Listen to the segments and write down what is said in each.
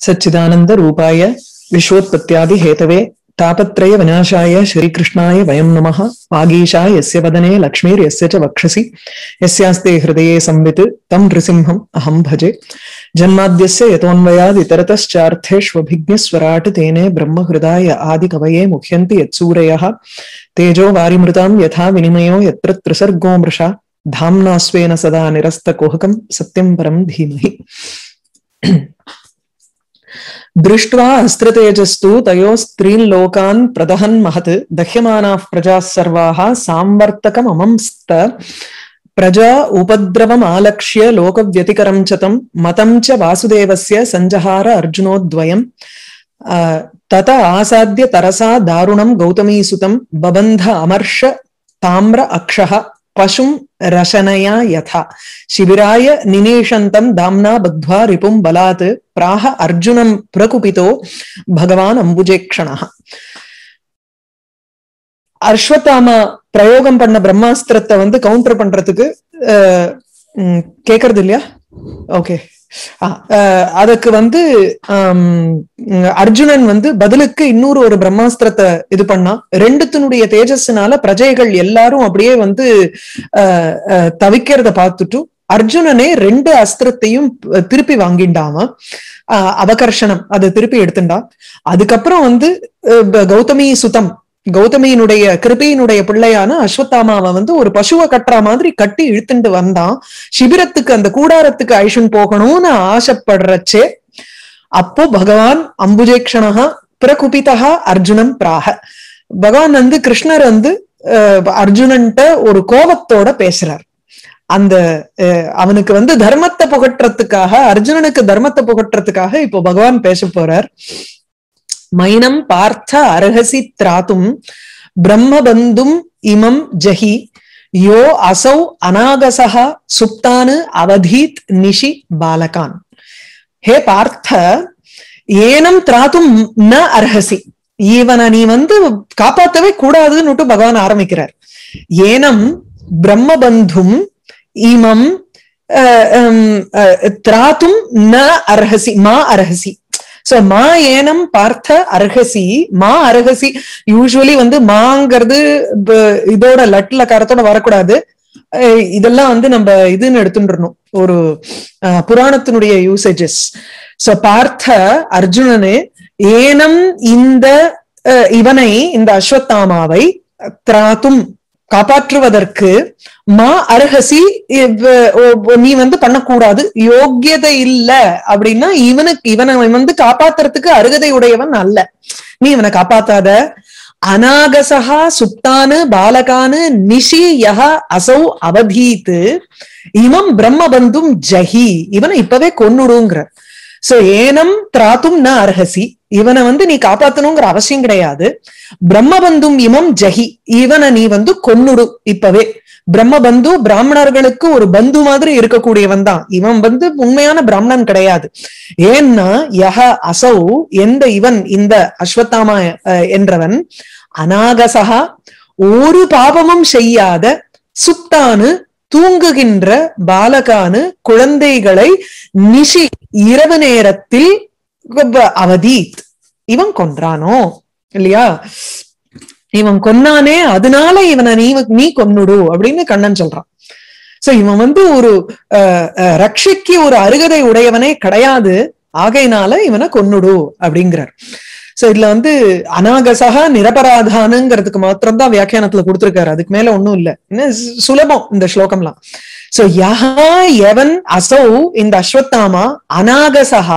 सच्चिदानंद रूपाय विश्वोत्पत्त्यादि Hathaway तापत्रय विनाशाय श्रीकृष्णाय वयं नमः वागीशा यस्य वदने लक्ष्मीर्यस्य च वक्षसि यस्यास्ते हृदये संवित् तं नृसिंहम् अहं भजे जन्माद्यस्य यतोऽन्वयाद् इतरतश्चार्थेष्वभिज्ञस्वराट् तेने ब्रह्महृदाय आदिकवये मुह्यन्ति यत्सूरयः तेजो वारिमृतां यथा विनिमयो यत्र त्रिसर्गो मृषा धाम्ना स्वेन सदा निरस्तकुहकं सत्यं परं धीमहि दृष्ट्वा अस्त्रतेजस्तु तयो स्त्रीन् लोकान् प्रदहन् महत् दह्यमानाः प्रजाः सर्वाः साम्वर्तकममंस्त प्रजा उपद्रवमालक्ष्य लोकव्यतिकरं च तं मतं च वासुदेवस्य सञ्जहार अर्जुनोद्वयम् तत आसाद्य तरसा दारुणं गौतमीसुतं बबन्ध अमर्ष ताम्र अक्षः पशुं रशनया यथा शिबिराय निनेशन्तं दाम्ना बद्ध्वा रिपुं बलात् प्राह अर्जुनं प्रकुपितो भगवान् अम्बुजेक्षणः அஸ்வத்தாமா பிரயோகம் பண்ண பிரம்மாஸ்திரத்தை வந்து கவுண்டர் பண்றதுக்கு கேக்குறது இல்லையா ஓகே அதுக்கு வந்து அர்ஜுனன் வந்து பதிலுக்கு இன்னொரு ஒரு பிரம்மாஸ்திரத்தை இது பண்ணா ரெண்டுத்தினுடைய தேஜஸ்னால பிரஜைகள் எல்லாரும் அப்படியே வந்து தவிக்கிறத பார்த்துட்டு அர்ஜுனனே ரெண்டு அஸ்திரத்தையும் திருப்பி வாங்கிண்டாம அவகர்ஷணம் அதை திருப்பி எடுத்துண்டா அதுக்கப்புறம் வந்து கௌதமி சுதம் கௌதமியினுடைய கிருபியினுடைய பிள்ளையான அஸ்வத்தாமாவை வந்து ஒரு பசுவை கட்டுற மாதிரி கட்டி இழுத்துட்டு வந்தான் சிபிரத்துக்கு அந்த கூடாரத்துக்கு ஐஷன் போகணும்னு ஆசைப்படுறச்சே அப்போ பகவான் அம்புஜேக்ஷணா பிரகுபிதா அர்ஜுனம் பிராக பகவான் வந்து கிருஷ்ணர் வந்து அர்ஜுனன்ட்ட ஒரு கோபத்தோட பேசுறார் அந்த அவனுக்கு வந்து தர்மத்தை புகட்டுறதுக்காக அர்ஜுனனுக்கு தர்மத்தை புகட்டுறதுக்காக இப்போ பகவான் பேச போறார் மைனம் பார்த்த அர்ஹசி திராத்தும் பிரம்மபந்தும் இமம் ஜஹி யோ அசௌ அநாகசா சுப்தானு அவதீத் நிஷி பாலகான் ஹே பார்த்த ஏனம் திராத்தும் ந அர்ஹசி இவனை நீ வந்து காப்பாத்தவே கூடாதுன்னு பகவான் ஆரம்பிக்கிறார் ஏனம் பிரம்மபந்தும் இமம் திராத்தும் ந அர்ஹசி மா அர்ஹசி சோ மா ஏனம் பார்த்த அர்ஹசி மா அர்ஹசி யூஸ்வலி வந்து மாங்கிறது இதோட லட்ல காரத்தோட வரக்கூடாது இதெல்லாம் வந்து நம்ம இதுன்னு எடுத்துட்டுறணும் ஒரு புராணத்தினுடைய யூசேஜஸ் சோ பார்த்த அர்ஜுனனே ஏனம் இந்த இவனை இந்த அஸ்வத்தாமாவை திராத்தும் காப்பாற்றுவதற்கு மா அருகசி நீ வந்து பண்ணக்கூடாது யோக்கியதை இல்ல அப்படின்னா இவனுக்கு இவனை வந்து காப்பாத்துறதுக்கு அருகதை உடையவன் அல்ல நீ இவனை காப்பாத்தாத அநாகசகா சுப்தானு பாலகானு நிஷி யக அசௌ அவதீத்து இமம் பிரம்மபந்தும் ஜஹி இவனை இப்பவே கொன்னுடுங்கிற சோ ஏனம் திராத்தும் ந அர்ஹசி இவனை வந்து நீ காப்பாத்தணுங்கிற அவசியம் கிடையாது பிரம்மபந்தும் இமம் ஜஹி இவனை நீ வந்து கொன்னுடு இப்பவே பிரம்மபந்து பிராமணர்களுக்கு ஒரு பந்து மாதிரி இருக்கக்கூடியவன் தான் இவன் வந்து உண்மையான பிராமணன் கிடையாது ஏன்னா யஹ அசௌ எந்த இவன் இந்த அஸ்வத்தாமா என்றவன் அநாகசகா ஒரு பாபமும் செய்யாத சுப்தானு தூங்குகின்ற பாலகானு குழந்தைகளை நிஷி இரவு நேரத்தில் அவதீத் இவன் கொன்றானோ இல்லையா இவன் கொன்னானே அதனால இவனை நீ நீ கொன்னுடு அப்படின்னு கண்ணன் சொல்றான் சோ இவன் வந்து ஒரு ரக்ஷிக்கு ஒரு அருகதை உடையவனே கிடையாது ஆகையினால இவனை கொன்னுடு அப்படிங்கிறார் சோ இதுல வந்து அநாகசகா நிரபராதானுங்கிறதுக்கு மாத்திரம் தான் வியாக்கியானத்துல கொடுத்திருக்காரு அதுக்கு மேல ஒண்ணும் இல்ல இன்னும் சுலபம் இந்த ஸ்லோகம்லாம் சோ யஹா எவன் அசௌ இந்த அஸ்வத்தாமா அநாகசகா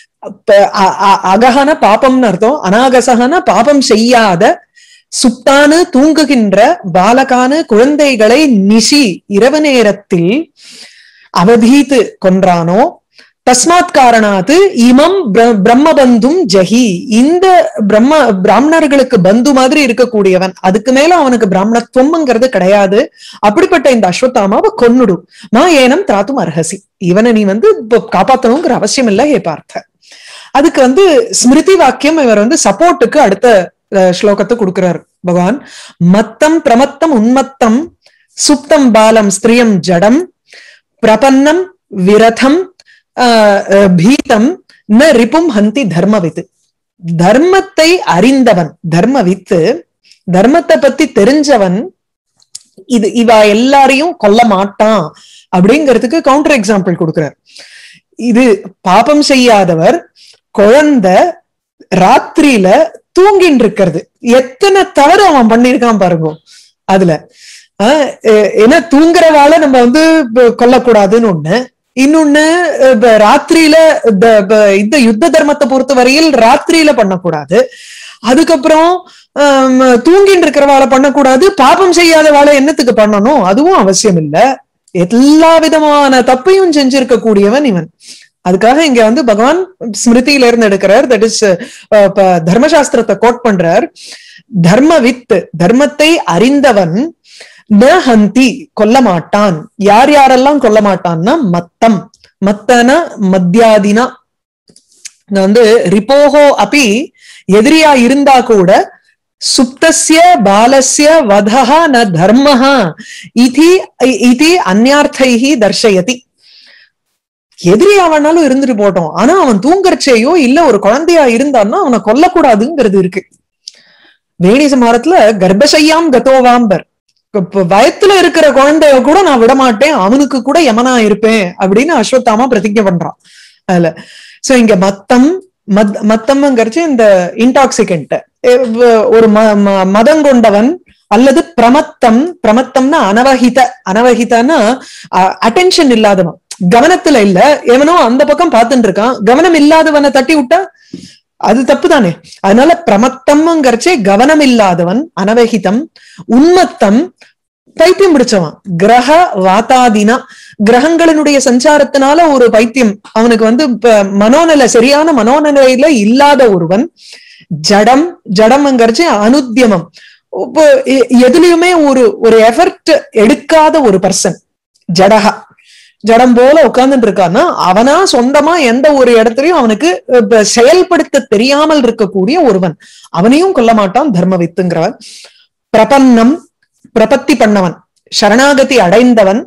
அகஹன பாப்பம்னு அர்த்தம் அநாகசகன பாபம் செய்யாத சுப்தானு தூங்குகின்ற பாலகானு குழந்தைகளை நிஷி இரவு நேரத்தில் அவதீத்து கொன்றானோ தஸ்மாத் காரணாத்து இமம் பிரம்மபந்தும் ஜஹி இந்த பிரம்ம பிராமணர்களுக்கு பந்து மாதிரி இருக்கக்கூடியவன் அதுக்கு மேல அவனுக்கு பிராமணத்துவம்ங்கிறது கிடையாது அப்படிப்பட்ட இந்த அஸ்வத்தாமாவை கொன்னுடு நான் ஏனம் திராத்தும் அர்ஹசி இவனை நீ வந்து காப்பாத்தணுங்கிற அவசியம் இல்லை ஏ பார்த்த அதுக்கு வந்து ஸ்மிருதி வாக்கியம் இவர் வந்து சப்போர்ட்டுக்கு அடுத்த ஸ்லோகத்தை கொடுக்கிறார் பகவான் மத்தம் பிரமத்தம் உன்மத்தம் சுப்தம் பாலம் ஸ்திரியம் ஜடம் பிரபன்னம் விரதம் பீதம் ந ரிபும் ஹந்தி தர்மவித்து தர்மத்தை அறிந்தவன் தர்மவித்து தர்மத்தை பத்தி தெரிஞ்சவன் இது இவ எல்லாரையும் கொல்ல மாட்டான் அப்படிங்கிறதுக்கு கவுண்டர் எக்ஸாம்பிள் கொடுக்கிறார் இது பாபம் செய்யாதவர் குழந்தை ராத்திரியில தூங்கின்னு இருக்கிறது எத்தனை தவறு அவன் பண்ணிருக்கான் பாருங்க அதுல ஆஹ் எ- ஏன்னா தூங்குறவால நம்ம வந்து ப- கொல்லக்கூடாதுன்னு ஒண்ணு இன்னொன்னு அஹ் ப- ராத்திரியில ப- ப- இந்த யுத்த தர்மத்தை பொறுத்த வரையில் ராத்திரியில பண்ணக்கூடாது அதுக்கப்புறம் ஆம், தூங்கின்னு இருக்கிறவாளை பண்ணக்கூடாது பாபம் செய்யாத வாழை என்னத்துக்கு பண்ணணும் அதுவும் அவசியம் இல்ல எல்லா விதமான தப்பையும் செஞ்சிருக்க கூடியவன் இவன் அதுக்காக இங்க வந்து பகவான் ஸ்மிருதியில இருந்து எடுக்கிறார் தட் இஸ் தர்மசாஸ்திரத்தை கோட் பண்றார் தர்ம வித் தர்மத்தை அறிந்தவன் ந ஹந்தி கொல்ல மாட்டான் யார் யாரெல்லாம் கொல்ல மாட்டான்னா மத்தம் மத்தன மத்தியாதினா இங்க வந்து ரிப்போஹோ அப்பி எதிரியா இருந்தா கூட சுப்தஸ்ய பாலஸ்ய வதஹ ந தர்மஹ இதி இதி அந்யார்த்தைஹி தர்ஷயதி எதிரி அவனாலும் இருந்துட்டு போட்டோம் ஆனா அவன் தூங்கறச்சேயோ இல்ல ஒரு குழந்தையா இருந்தான்னா அவனை கொல்லக்கூடாதுங்கிறது இருக்கு வேணி சமாரத்துல கர்ப்பசையாம் கதோவாம்பர் இப்ப வயத்துல இருக்கிற குழந்தைய கூட நான் விட மாட்டேன் அவனுக்கு கூட யமனா இருப்பேன் அப்படின்னு அஸ்வத்தாமா பிரதிஜை பண்றான் அதுல சோ இங்க மத்தம் மத் மத்தம்ங்கிறச்சு இந்த இன்டாக்சிகண்ட் ஒரு ம- ம- மதம் கொண்டவன் அல்லது பிரமத்தம் பிரமத்தம்னா அனவஹித அனவஹிதனா அட்டென்ஷன் இல்லாதவன் கவனத்துல இல்ல எவனோ அந்த பக்கம் பார்த்துட்டு இருக்கான் கவனம் இல்லாதவனை தட்டி விட்டா அது தப்பு தானே அதனால பிரமத்தம்ங்கிறச்சே கவனம் இல்லாதவன் அனவகிதம் உன்மத்தம் பைத்தியம் பிடிச்சவன் கிரக வாத்தாதினா கிரகங்களினுடைய சஞ்சாரத்தினால ஒரு பைத்தியம் அவனுக்கு வந்து இப்ப மனோநிலை சரியான மனோநிலையில இல்லாத ஒருவன் ஜடம் ஜடம்ங்கிறச்சு அனுத்தியமம் இப்போ எ- எதுலயுமே ஒரு ஒரு எஃபர்ட் எடுக்காத ஒரு பர்சன் ஜடகா ஜடம் போல உட்கார்ந்துட்டு இருக்கான்னா அவனா சொந்தமா எந்த ஒரு இடத்துலயும் அவனுக்கு இப்ப செயல்படுத்த தெரியாமல் இருக்கக்கூடிய ஒருவன் அவனையும் கொல்ல மாட்டான் தர்ம வித்துங்கிறவன் பிரபன்னம் பிரபத்தி பண்ணவன் சரணாகதி அடைந்தவன்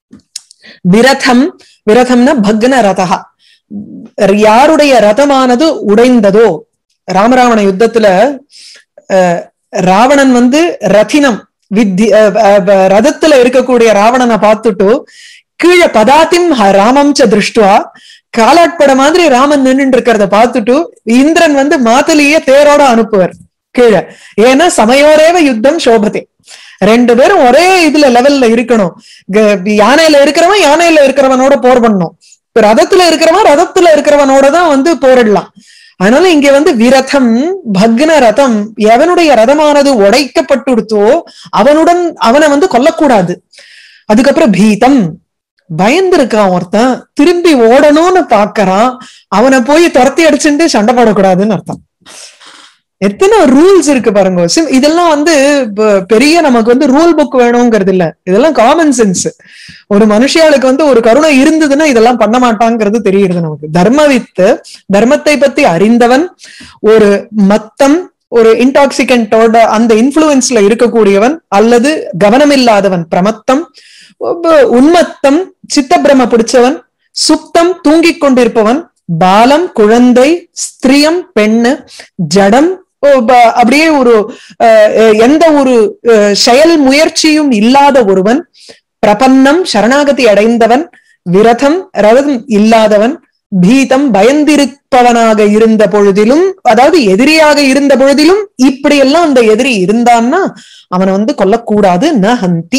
விரதம் விரதம்னா பக்ன ரதகா யாருடைய ரதமானது உடைந்ததோ ராமராவண யுத்தத்துல அஹ், ராவணன் வந்து ரத்தினம் வித்தி அஹ், அஹ், ரதத்துல இருக்கக்கூடிய ராவணனை பார்த்துட்டு கீழே பதாத்திம் ஹ- ராமம் ச திருஷ்டுவா காலாட்பட மாதிரி ராமன் நின்னுட்டு இருக்கிறத பார்த்துட்டு இந்திரன் வந்து மாத்தலியே தேரோட அனுப்புவார் கீழே ஏன்னா சமயோரேவ யுத்தம் சோபதே ரெண்டு பேரும் ஒரே இதுல லெவல்ல இருக்கணும் க- யானையில இருக்கிறவன் யானையில இருக்கிறவனோட போர் பண்ணணும் இப்ப ரதத்துல இருக்கிறவன் ரதத்துல இருக்கிறவனோட தான் வந்து போரிடலாம் அதனால இங்க வந்து விரதம் பக்ன ரதம் எவனுடைய ரதமானது உடைக்கப்பட்டுடுத்தோ அவனுடன் அவனை வந்து கொல்லக்கூடாது அதுக்கப்புறம் பீதம் பயந்துருக்கான் ஒருத்தன் திரும்பி ஓடணும்னு பாக்குறான் அவனை போய் துரத்தி அடிச்சுட்டு சண்டை போடக்கூடாதுன்னு அர்த்தம் எத்தனை ரூல்ஸ் இருக்கு பாருங்க sim- இதெல்லாம் வந்து ப- பெரிய நமக்கு வந்து ரூல் புக் வேணுங்கிறது இல்ல இதெல்லாம் காமன் சென்ஸ் ஒரு மனுஷியாளுக்கு வந்து ஒரு கருணை இருந்ததுன்னா இதெல்லாம் பண்ண மாட்டாங்கிறது தெரியுது நமக்கு தர்மவித்து தர்மத்தை பத்தி அறிந்தவன் ஒரு மத்தம் ஒரு இன்டாக்சிகண்டோட அந்த இன்ஃபுளுன்ஸ்ல இருக்கக்கூடியவன் அல்லது கவனமில்லாதவன் பிரமத்தம் ஒப்ப- உன்மத்தம் சித்தப்பிரம பிடிச்சவன் சுப்தம் தூங்கிக் கொண்டிருப்பவன் பாலம் குழந்தை ஸ்திரியம் பெண்ணு ஜடம் ஓ, ப- அப்படியே ஒரு அஹ், அஹ், எந்த ஒரு அஹ், செயல் முயற்சியும் இல்லாத ஒருவன் பிரபன்னம் சரணாகதி அடைந்தவன் விரதம் ரதம் இல்லாதவன் பீதம் பயந்திருப்பவனாக இருந்த பொழுதிலும் அதாவது எதிரியாக இருந்த பொழுதிலும் இப்படியெல்லாம் அந்த எதிரி இருந்தான்னா அவனை வந்து கொல்லக்கூடாது ந ஹந்தி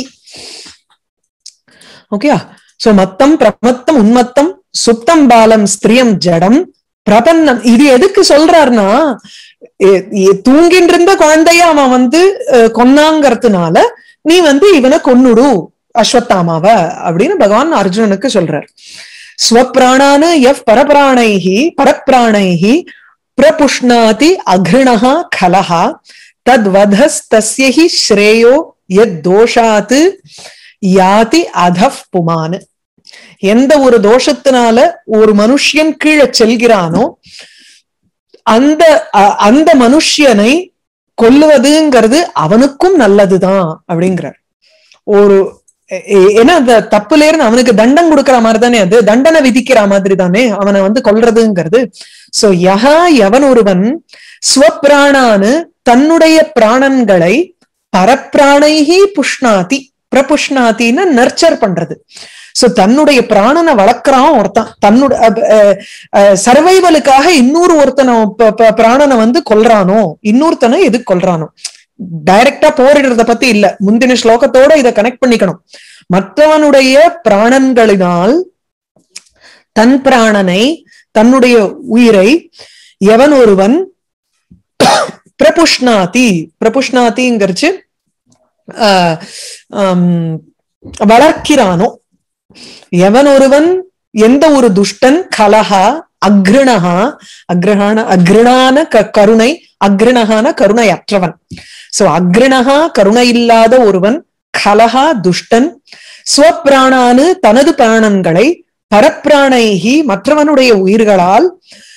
ஓகேயா சோ மத்தம் பிரமத்தம் உன்மத்தம் சுப்தம் பாலம் ஸ்திரியம் ஜடம் பிரபன்னம் இது எதுக்கு சொல்றாருன்னா எ- எ- தூங்கிட்டு இருந்த குழந்தைய அவன் வந்து அஹ், கொன்னாங்கறதுனால நீ வந்து இவனை கொன்னுடு அஸ்வத்தாமாவ அப்படின்னு பகவான் அர்ஜுனனுக்கு சொல்றார் ஸ்வப்பிராணான எஃப் பரபிராணைஹி பரப்பிராணைஹி பிரபுஷ்ணாதி அக்ரிணஹா கலஹா தத்வதஸ்தஸ்ய ஹி ஸ்ரேயோ எத் தோஷாத்து யாதி அதஃப் புமான் எந்த ஒரு தோஷத்தினால ஒரு மனுஷன் கீழே செல்கிறானோ அந்த அ- அந்த மனுஷியனை கொல்லுவதுங்கிறது அவனுக்கும் நல்லதுதான் அப்படிங்கிறார் ஒரு ஏ- ஏன்னா அந்த தப்புல இருந்து அவனுக்கு தண்டம் கொடுக்கிற மாதிரி தானே அது தண்டனை விதிக்கிற மாதிரி தானே அவனை வந்து கொல்றதுங்கிறது சோ யஹா எவன் ஒருவன் ஸ்வப்பிராணானு தன்னுடைய பிராணன்களை பரப்பிராணைகி புஷ்ணாதி பிரபுஷ்ணாத்தின்னு நர்ச்சர் பண்றது சோ தன்னுடைய பிராணனை வளர்க்கறான் ஒருத்தன் தன்னுடைய சர்வைவலுக்காக இன்னொரு ஒருத்தனை ப- ப- பிராணனை வந்து கொல்றானோ இன்னொருத்தனை எது கொல்றானோ டைரக்டா போரிடுறத பத்தி இல்ல முந்தின ஸ்லோகத்தோட இதை கனெக்ட் பண்ணிக்கணும் மற்றவனுடைய பிராணன்களினால் தன் பிராணனை தன்னுடைய உயிரை எவன் ஒருவன் பிரபுஷ்ணாதி பிரபுஷ்ணாதிங்கிறச்சு ஆஹ் ஆம், வளர்க்கிறானோ எவன் ஒருவன் எந்த ஒரு துஷ்டன் கலஹா அக்ரணஹா அக்ரஹான அக்ரணான க- கருணை அக்ரணகான கருணை அற்றவன் சோ அக்ரணஹா கருணை இல்லாத ஒருவன் கலஹா துஷ்டன் ஸ்வப்பிராணானு தனது பிராணன்களை பரப்பிராணைகி மற்றவனுடைய உயிர்களால்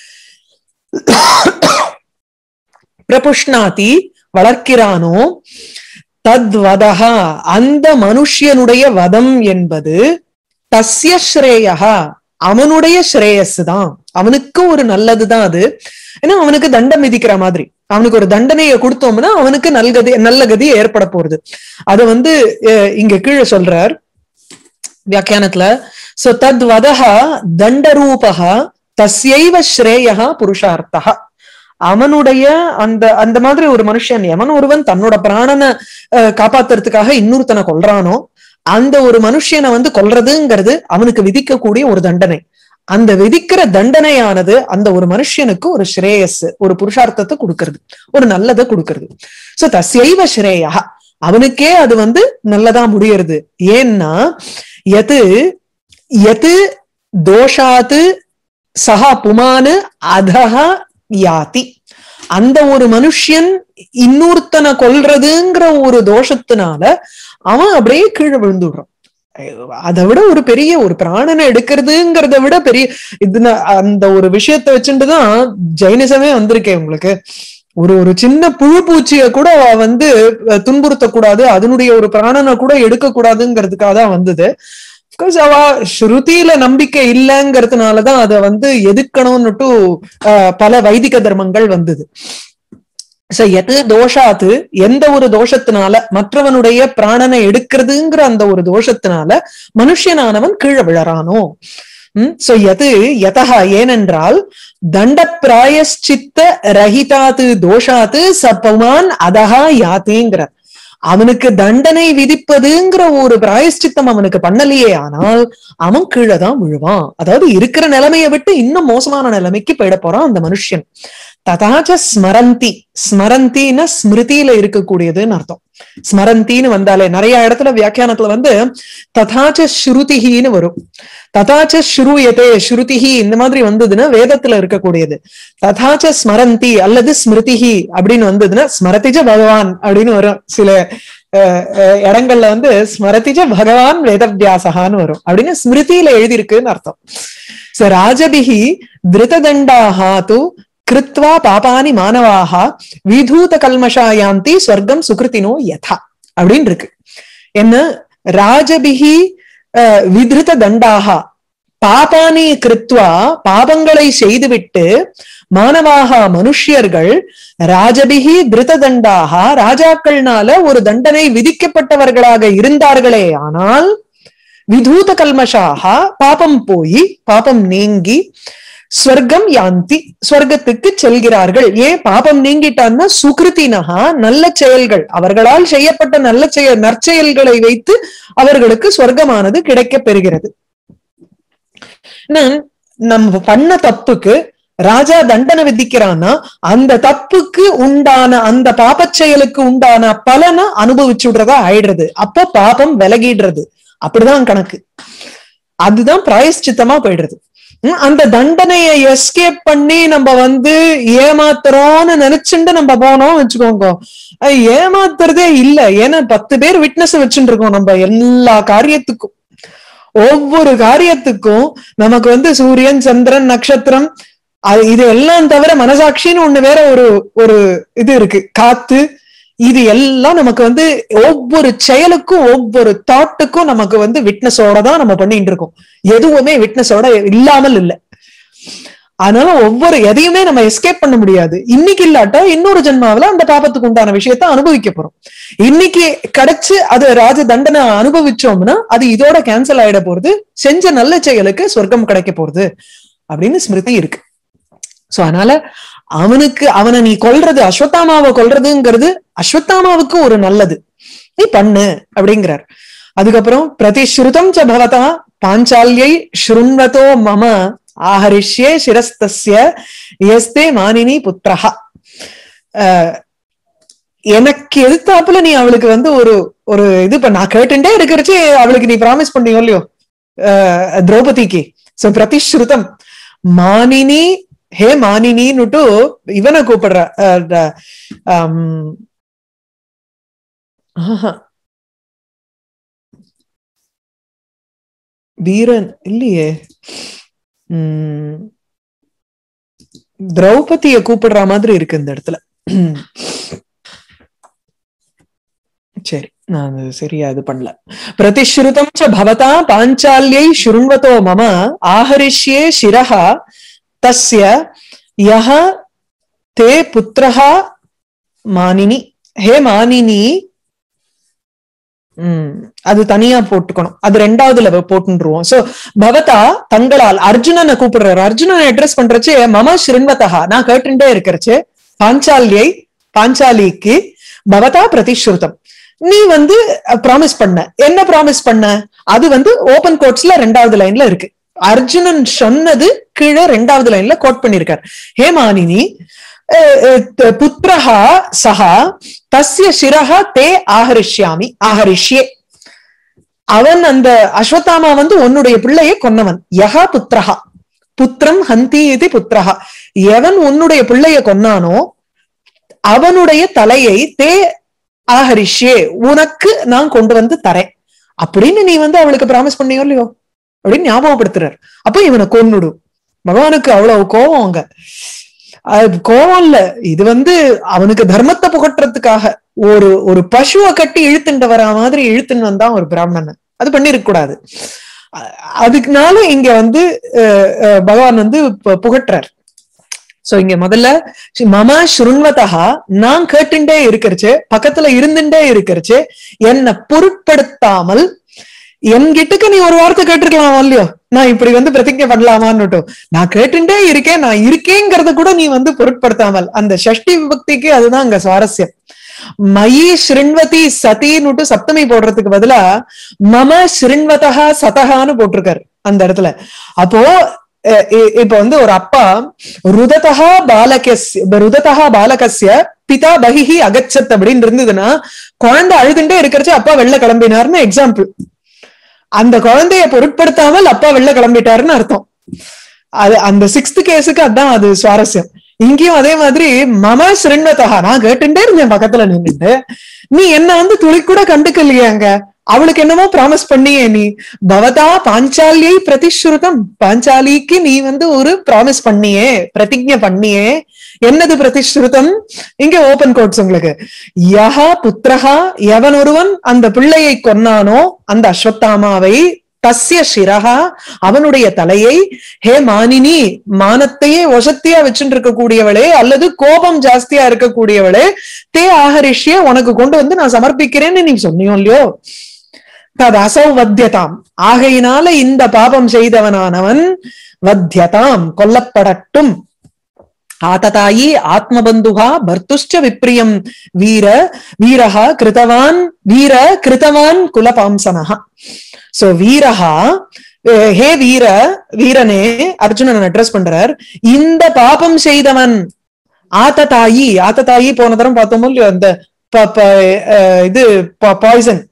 பிரபுஷ்ணாதி வளர்க்கிறானோ தத்வதஹா அந்த மனுஷ்யனுடைய வதம் என்பது தஸ்ய ஸ்ரேயா அவனுடைய ஸ்ரேயஸ் தான் அவனுக்கு ஒரு நல்லதுதான் அது ஏன்னா அவனுக்கு தண்டம் விதிக்கிற மாதிரி அவனுக்கு ஒரு தண்டனையை கொடுத்தோம்னா அவனுக்கு நல்கதி நல்ல கதி ஏற்பட போறது அது வந்து அஹ், இங்க கீழே சொல்றார் வியாக்கியானத்துல சோ தத் வதஹா தண்டரூபா தஸ்யைவ ஸ்ரேயா புருஷார்த்தா அவனுடைய அந்த அந்த மாதிரி ஒரு மனுஷன் எவன் ஒருவன் தன்னோட பிராணனை அஹ், காப்பாத்துறதுக்காக இன்னொருத்தனை கொல்றானோ அந்த ஒரு மனுஷனை வந்து கொல்றதுங்கிறது அவனுக்கு விதிக்கக்கூடிய ஒரு தண்டனை அந்த விதிக்கிற தண்டனையானது அந்த ஒரு மனுஷனுக்கு ஒரு ஸ்ரேயஸ் ஒரு புருஷார்த்தத்தை கொடுக்கறது ஒரு நல்லதை கொடுக்கறது சோ தஸ்யைவ ஸ்ரேயா அவனுக்கே அது வந்து நல்லதா முடியறது ஏன்னா எது எது தோஷாத்து சஹா புமானு அதஹா யாதி அந்த ஒரு மனுஷன் இன்னொருத்தனை கொல்றதுங்கிற ஒரு தோஷத்தினால அவன் அப்படியே கீழே விழுந்துடுறான் அதை விட ஒரு பெரிய ஒரு பிராணனை எடுக்கிறதுங்கிறத விட பெரிய இது நான் அந்த ஒரு விஷயத்த வச்சுட்டுதான் ஜெயினிசமே வந்திருக்கேன் உங்களுக்கு ஒரு ஒரு சின்ன புழு பூச்சிய கூட அவ வந்து அஹ், துன்புறுத்தக்கூடாது அதனுடைய ஒரு பிராணனை கூட எடுக்க கூடாதுங்கிறதுக்காக தான் வந்தது பிகாஸ் அவ ஸ்ருதியில நம்பிக்கை இல்லைங்கிறதுனாலதான் அதை வந்து எதிர்க்கணும்னுட்டு அஹ், பல வைதிக தர்மங்கள் வந்தது சோ எது தோஷாத்து எந்த ஒரு தோஷத்தினால மற்றவனுடைய பிராணனை எடுக்கிறதுங்கிற அந்த ஒரு தோஷத்தினால மனுஷனானவன் கீழே விழறானோ உம் சோ எது யதா ஏனென்றால் தண்ட பிராயஷ்சித்த ரஹிதாத்து தோஷாத்து சப்பமான் அதஹா யாத்தேங்கிறார் அவனுக்கு தண்டனை விதிப்பதுங்கிற ஒரு பிராயஷ்சித்தம் அவனுக்கு பண்ணலையே ஆனால் அவன் கீழே தான் விழுவான் அதாவது இருக்கிற நிலைமையை விட்டு இன்னும் மோசமான நிலைமைக்கு போயிட போறான் அந்த மனுஷன் ததாச்ச ஸ்மரந்தி ஸ்மரந்தின்னா ஸ்மிருதியில இருக்கக்கூடியதுன்னு அர்த்தம் ஸ்மரந்தின்னு வந்தாலே நிறைய இடத்துல வியாக்கியானத்துல வந்து ததாச்ச ஸ்ருதிஹின்னு வரும் ததாச்ச ஸ்ருயதே ஸ்ருதிஹி இந்த மாதிரி வந்ததுன்னா வேதத்துல இருக்கக்கூடியது ததாச்ச ஸ்மரந்தி அல்லது ஸ்மிருதிஹி அப்படின்னு வந்ததுன்னா ஸ்மரதிஜ பகவான் அப்படின்னு வரும் சில அஹ், அஹ், இடங்கள்ல வந்து ஸ்மரதிஜ பகவான் வேதவியாசகான்னு வரும் அப்படின்னு ஸ்மிருதியில எழுதியிருக்குன்னு அர்த்தம் ச ராஜபிகி திருததண்டாஹா து கிருத்வா பாபானி மானவாக விதூத கல்மஷாயாந்தி ஸ்வர்க்கம் சுகிருத்தினோ யதா அப்படின்னு இருக்கு என்ன ராஜபிகி அஹ், விதிருத தண்டாகா பாபானி கிருத்வா பாபங்களை செய்துவிட்டு மானவாக மனுஷ்யர்கள் ராஜபிகி திருத தண்டாக ராஜாக்கள்னால ஒரு தண்டனை விதிக்கப்பட்டவர்களாக இருந்தார்களே ஆனால் விதூத கல்மஷாக பாபம் போய் பாபம் நீங்கி ஸ்வர்க்கம் யாந்தி ஸ்வர்க்கத்துக்கு செல்கிறார்கள் ஏன் பாபம் நீங்கிட்டான்னா சுகிருத்தினகா நல்ல செயல்கள் அவர்களால் செய்யப்பட்ட நல்ல செயல் நற்செயல்களை வைத்து அவர்களுக்கு ஸ்வர்க்கமானது கிடைக்கப் பெறுகிறது நான் நம்ம பண்ண தப்புக்கு ராஜா தண்டனை விதிக்கிறான்னா அந்த தப்புக்கு உண்டான அந்த பாபச் செயலுக்கு உண்டான பலனை அனுபவிச்சுடுறதா ஆயிடுறது அப்போ பாபம் விலகிடுறது அப்படிதான் கணக்கு அதுதான் பிராயஷ்சித்தமா போயிடுறது உம், அந்த தண்டனையை எஸ்கேப் பண்ணி நம்ம வந்து ஏமாத்துறோம்னு நினைச்சுட்டு நம்ம போனோம் வச்சுக்கோங்க அது ஏமாத்துறதே இல்ல ஏன்னா பத்து பேர் விட்னஸ் வச்சுட்டு இருக்கோம் நம்ம எல்லா காரியத்துக்கும் ஒவ்வொரு காரியத்துக்கும் நமக்கு வந்து சூரியன் சந்திரன் நட்சத்திரம் அது இது எல்லாம் தவிர மனசாட்சின்னு ஒண்ணு வேற ஒரு ஒரு இது இருக்கு காத்து இது எல்லாம் நமக்கு வந்து ஒவ்வொரு செயலுக்கும் ஒவ்வொரு தாட்டுக்கும் நமக்கு வந்து விட்னஸோட தான் நம்ம பண்ணிட்டு இருக்கோம் எதுவுமே விட்னஸோட இல்லாமல் இல்லை அதனால ஒவ்வொரு எதையுமே நம்ம எஸ்கேப் பண்ண முடியாது இன்னைக்கு இல்லாட்டா இன்னொரு ஜென்மாவில அந்த பாபத்துக்கு உண்டான விஷயத்த அனுபவிக்க போறோம் இன்னைக்கு கிடைச்சு அது ராஜ தண்டனை அனுபவிச்சோம்னா அது இதோட கேன்சல் ஆயிட போறது செஞ்ச நல்ல செயலுக்கு சொர்க்கம் கிடைக்க போறது அப்படின்னு ஸ்மிருதி இருக்கு சோ அதனால அவனுக்கு அவனை நீ கொல்றது அஸ்வத்தாமாவை கொல்றதுங்கிறது அஸ்வத்தாமாவுக்கு ஒரு நல்லது நீ பண்ணு அப்படிங்கிறார் அதுக்கப்புறம் பிரதிஸ்ருதம் ச பவதா பாஞ்சாலியை ஸ்ருண்வதோ மம ஆஹரிஷ்யே சிரஸ்தஸ்ய எஸ்தே மானினி புத்திரஹா அஹ் எனக்கு எதிர்த்தாப்புல நீ அவளுக்கு வந்து ஒரு ஒரு இது இப்ப நான் கேட்டுட்டே இருக்கிறச்சு அவளுக்கு நீ ப்ராமிஸ் பண்ணியோ இல்லையோ அஹ் திரௌபதிக்கு சோ பிரதிஸ்ருதம் மானினி ஹே மானினின்னுட்டு இவனை கூப்பிடுற அஹ் த- ஆம், ஆஹா. வீரன் இல்லையே உம் திரௌபதிய கூப்பிடுற மாதிரி இருக்கு இந்த இடத்துல சரி நான் அது சரியா இது பண்ணல பிரதிஸ்ருதம் ச பவதா பாஞ்சால்யை ஸ்ருண்வதோ மம ஆஹரிஷ்யே சிரஹ தஸ்ய யஹ தே புத்திரஹ மானினி ஹே மானினி உம் அது தனியா போட்டுக்கணும் அது ரெண்டாவதுல போட்டுருவோம் சோ பவதா தங்களால் அர்ஜுனனை கூப்பிடுறாரு அர்ஜுனனை அட்ரஸ் பண்றச்சு மம ஸ்ருண்வதா நான் கேட்டுட்டே இருக்கிறச்சு பாஞ்சாலியை பாஞ்சாலிக்கு பவதா பிரதிஸ்ருதம் நீ வந்து ப்ராமிஸ் பண்ண என்ன ப்ராமிஸ் பண்ண அது வந்து ஓபன் கோட்ஸ்ல ரெண்டாவது லைன்ல இருக்கு அர்ஜுனன் சொன்னது கீழே ரெண்டாவது லைன்ல கோட் பண்ணிருக்கார் ஹேமானினி அஹ், அஹ், த- புத்திரஹா சஹா தஸ்ய சிரஹா தே ஆஹரிஷ்யாமி ஆஹரிஷ்யே அவன் அந்த அஸ்வத்தாமா வந்து உன்னுடைய பிள்ளையை கொன்னவன் யஹா புத்திரஹா புத்திரம் ஹந்தி இது புத்திரஹா எவன் உன்னுடைய பிள்ளைய கொன்னானோ அவனுடைய தலையை தே ஆஹரிஷ்யே உனக்கு நான் கொண்டு வந்து தரேன் அப்படின்னு நீ வந்து அவளுக்கு ப்ராமிஸ் பண்ணியோ இல்லையோ அப்படின்னு ஞாபகப்படுத்துறார் அப்போ இவனை கொன்னுடும் பகவானுக்கு அவ்வளவு கோபம் அங்க அது கோபம் இல்ல இது வந்து அவனுக்கு தர்மத்தை புகட்டுறதுக்காக ஒரு ஒரு பசுவை கட்டி இழுத்துட்டு வரா மாதிரி இழுத்துன்னு வந்தான் ஒரு பிராமணன் அது பண்ணிருக்க கூடாது அ- அதுக்குனால இங்க வந்து அஹ், அஹ், பகவான் வந்து பு- புகட்டுறார் சோ இங்க முதல்ல ஸ்ரீ மம ஸ்ருண்வதா நான் கேட்டுண்டே இருக்கிறச்சு பக்கத்துல இருந்துட்டே இருக்கிறச்சு என்னை பொருட்படுத்தாமல் என்கிட்டக்கு நீ ஒரு வார்த்தை கேட்டிருக்கலாம் இல்லையோ நான் இப்படி வந்து பிரதிஜை பண்ணலாமான்னுட்டு நான் கேட்டுட்டே இருக்கேன் நான் இருக்கேங்கிறத கூட நீ வந்து பொருட்படுத்தாமல் அந்த ஷஷ்டி விபக்திக்கு அதுதான் அங்க சுவாரஸ்யம் மயி ஸ்ருண்வதி சதின்னுட்டு சப்தமி போடுறதுக்கு பதிலா மம ஸ்ருண்வதா சதகான்னு போட்டிருக்காரு அந்த இடத்துல அப்போ அஹ் இ- இப்ப வந்து ஒரு அப்பா ருததா பாலகஸ்ய ருததா பாலகஸ்ய பிதா பகிஹி அகச்சத் அப்படின்னு இருந்ததுன்னா குழந்தை அழுதுண்டே இருக்கிறச்சு அப்பா வெளில கிளம்பினார்னு எக்ஸாம்பிள் அந்த குழந்தைய பொருட்படுத்தாமல் அப்பா வெளில கிளம்பிட்டாருன்னு அர்த்தம் அது அந்த சிக்ஸ்த் கேஸுக்கு அதான் அது சுவாரஸ்யம் இங்கேயும் அதே மாதிரி மம ஸ்ருண்வதா நான் கேட்டுட்டே இருந்தேன் பக்கத்துல நின்னுட்டு நீ என்ன வந்து துளி கூட கண்டுக்கலையே அங்க அவளுக்கு என்னமோ ப்ராமிஸ் பண்ணியே நீ பவதா பாஞ்சாலியை பிரதிஸ்ருதம் பாஞ்சாலிக்கு நீ வந்து ஒரு ப்ராமிஸ் பண்ணியே பிரதிஜை பண்ணியே என்னது பிரதிஸ்ருதம் இங்க ஓபன் கோட்ஸ் உங்களுக்கு யஹா புத்திரஹா எவன் ஒருவன் அந்த பிள்ளையை கொன்னானோ அந்த அஸ்வத்தாமாவை தஸ்ய சிரஹா அவனுடைய தலையை ஹே மானினி மானத்தையே ஒசத்தியா வச்சுட்டு இருக்கக்கூடியவளே அல்லது கோபம் ஜாஸ்தியா இருக்கக்கூடியவளே தே ஆஹரிஷ்ய உனக்கு கொண்டு வந்து நான் சமர்ப்பிக்கிறேன்னு நீ சொன்னியோ இல்லையோ தது அசௌ வத்தியதாம் ஆகையினால இந்த பாபம் செய்தவனானவன் வத்தியதாம் கொல்லப்படட்டும் ஆததாயி ஆத்மபந்துகா பர்த்துஷ்ட விப்ரியம் வீர வீரஹா கிருதவான் வீர கிருதவான் குலபாம்சனஹா சோ வீரஹா அஹ் ஹே வீர வீரனே அர்ஜுனன் அட்ரஸ் பண்றார் இந்த பாபம் செய்தவன் ஆத்ததாயி ஆத்ததாயி போன தரம் பார்த்தோமோ இல்லையோ அந்த ப- ப- அஹ் இது பாய்சன்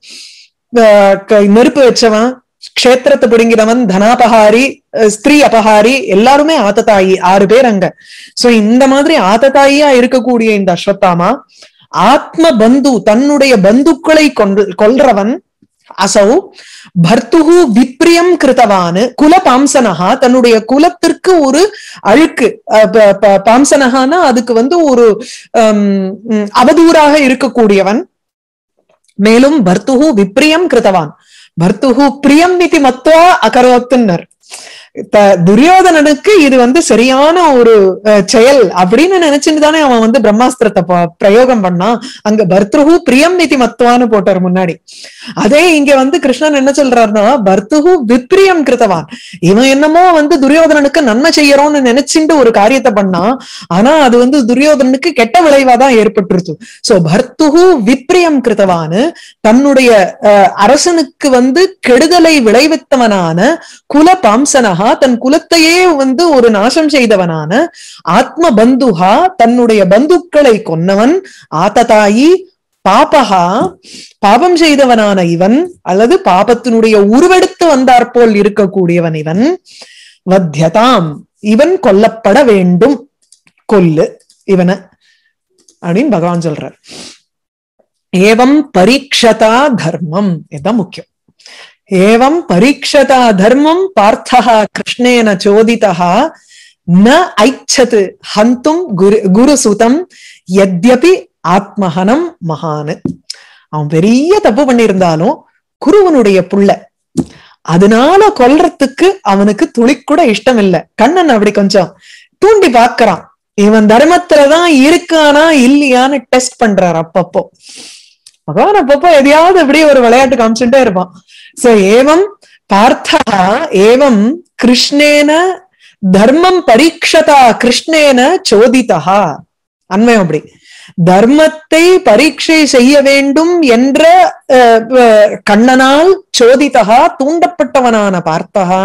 நெருப்பு வச்சவன் க்ஷேத்திரத்தை பிடுங்கினவன் தனாபகாரி அஹ் ஸ்திரீ அபகாரி எல்லாருமே ஆத்ததாயி ஆறு பேர் அங்க சோ இந்த மாதிரி ஆத்ததாயியா இருக்கக்கூடிய இந்த அஸ்வத்தாமா ஆத்ம பந்து தன்னுடைய பந்துக்களை கொன்று கொல்றவன் அசௌ பர்த்துகு விப்ரியம் கிருத்தவான் குல பாம்சனஹா தன்னுடைய குலத்திற்கு ஒரு அழுக்கு அஹ், ப- ப- பாம்சனஹானா அதுக்கு வந்து ஒரு ஹம், உம், அவதூறாக இருக்கக்கூடியவன் மேலும் பர்த்துகு விப்ரியம் கிருத்தவான் பர்த்துகு பிரியம் இதி மத்வா அகரோத்துன்னர் த- துரியோதனனுக்கு இது வந்து சரியான ஒரு அஹ், செயல் அப்படின்னு நினைச்சுட்டு தானே அவன் வந்து பிரம்மாஸ்திரத்தை ப- பிரயோகம் பண்ணான் அங்க பர்த்ருஹு பிரியம் நிதி மத்துவான்னு போட்டார் முன்னாடி அதே இங்க வந்து கிருஷ்ணன் என்ன சொல்றாருன்னா பர்த்துஹு விப்ரியம் கிருத்தவான் இவன் என்னமோ வந்து துரியோதனனுக்கு நன்மை செய்யறோம்னு நினைச்சுட்டு ஒரு காரியத்தை பண்ணான் ஆனா அது வந்து துரியோதனனுக்கு கெட்ட விளைவா தான் ஏற்பட்டுருச்சு சோ பர்த்துஹு விப்ரியம் கிருத்தவான் தன்னுடைய அஹ், அரசனுக்கு வந்து கெடுதலை விளைவித்தவனான குல பாம்சனஹா தன் குலத்தையே வந்து ஒரு நாசம் செய்தவனான ஆத்ம பந்துஹா தன்னுடைய பந்துக்களை கொன்னவன் ஆத்ததாயி பாபகா பாபம் செய்தவனான இவன் அல்லது பாபத்தினுடைய உருவெடுத்து வந்தாற்போல் இருக்கக்கூடியவன் இவன் வத்தியதாம் இவன் கொல்லப்பட வேண்டும் கொல்லு இவனை அப்படின்னு பகவான் சொல்றார் ஏவம் பரீட்சதா தர்மம் இதுதான் முக்கியம் ஏவம் பரீட்சதா தர்மம் பார்த்தா கிருஷ்ணேன சோதிதா ந ஐச்சது ஹந்தும் குரு குருசுதம் யத்யபி ஆத்மஹனம் மகானு அவன் பெரிய தப்பு பண்ணியிருந்தாலும் குருவனுடைய புள்ள அதனால கொல்றதுக்கு அவனுக்கு துளி கூட இஷ்டம் இல்ல கண்ணன் அப்படி கொஞ்சம் தூண்டி பார்க்கறான் இவன் தர்மத்துலதான் இருக்கானா இல்லையான்னு டெஸ்ட் பண்றாரு அப்பப்போ பகவான் அப்பப்போ எதையாவது இப்படி ஒரு விளையாட்டு காமிச்சுட்டே இருப்பான் சோ ஏவம் பார்த்தா ஏவம் கிருஷ்ணேன தர்மம் பரீட்சதா கிருஷ்ணேன சோதிதா அண்மையம் அப்படி தர்மத்தை பரீட்சை செய்ய வேண்டும் என்ற அஹ், அஹ், கண்ணனால் சோதிதா தூண்டப்பட்டவனான பார்த்தகா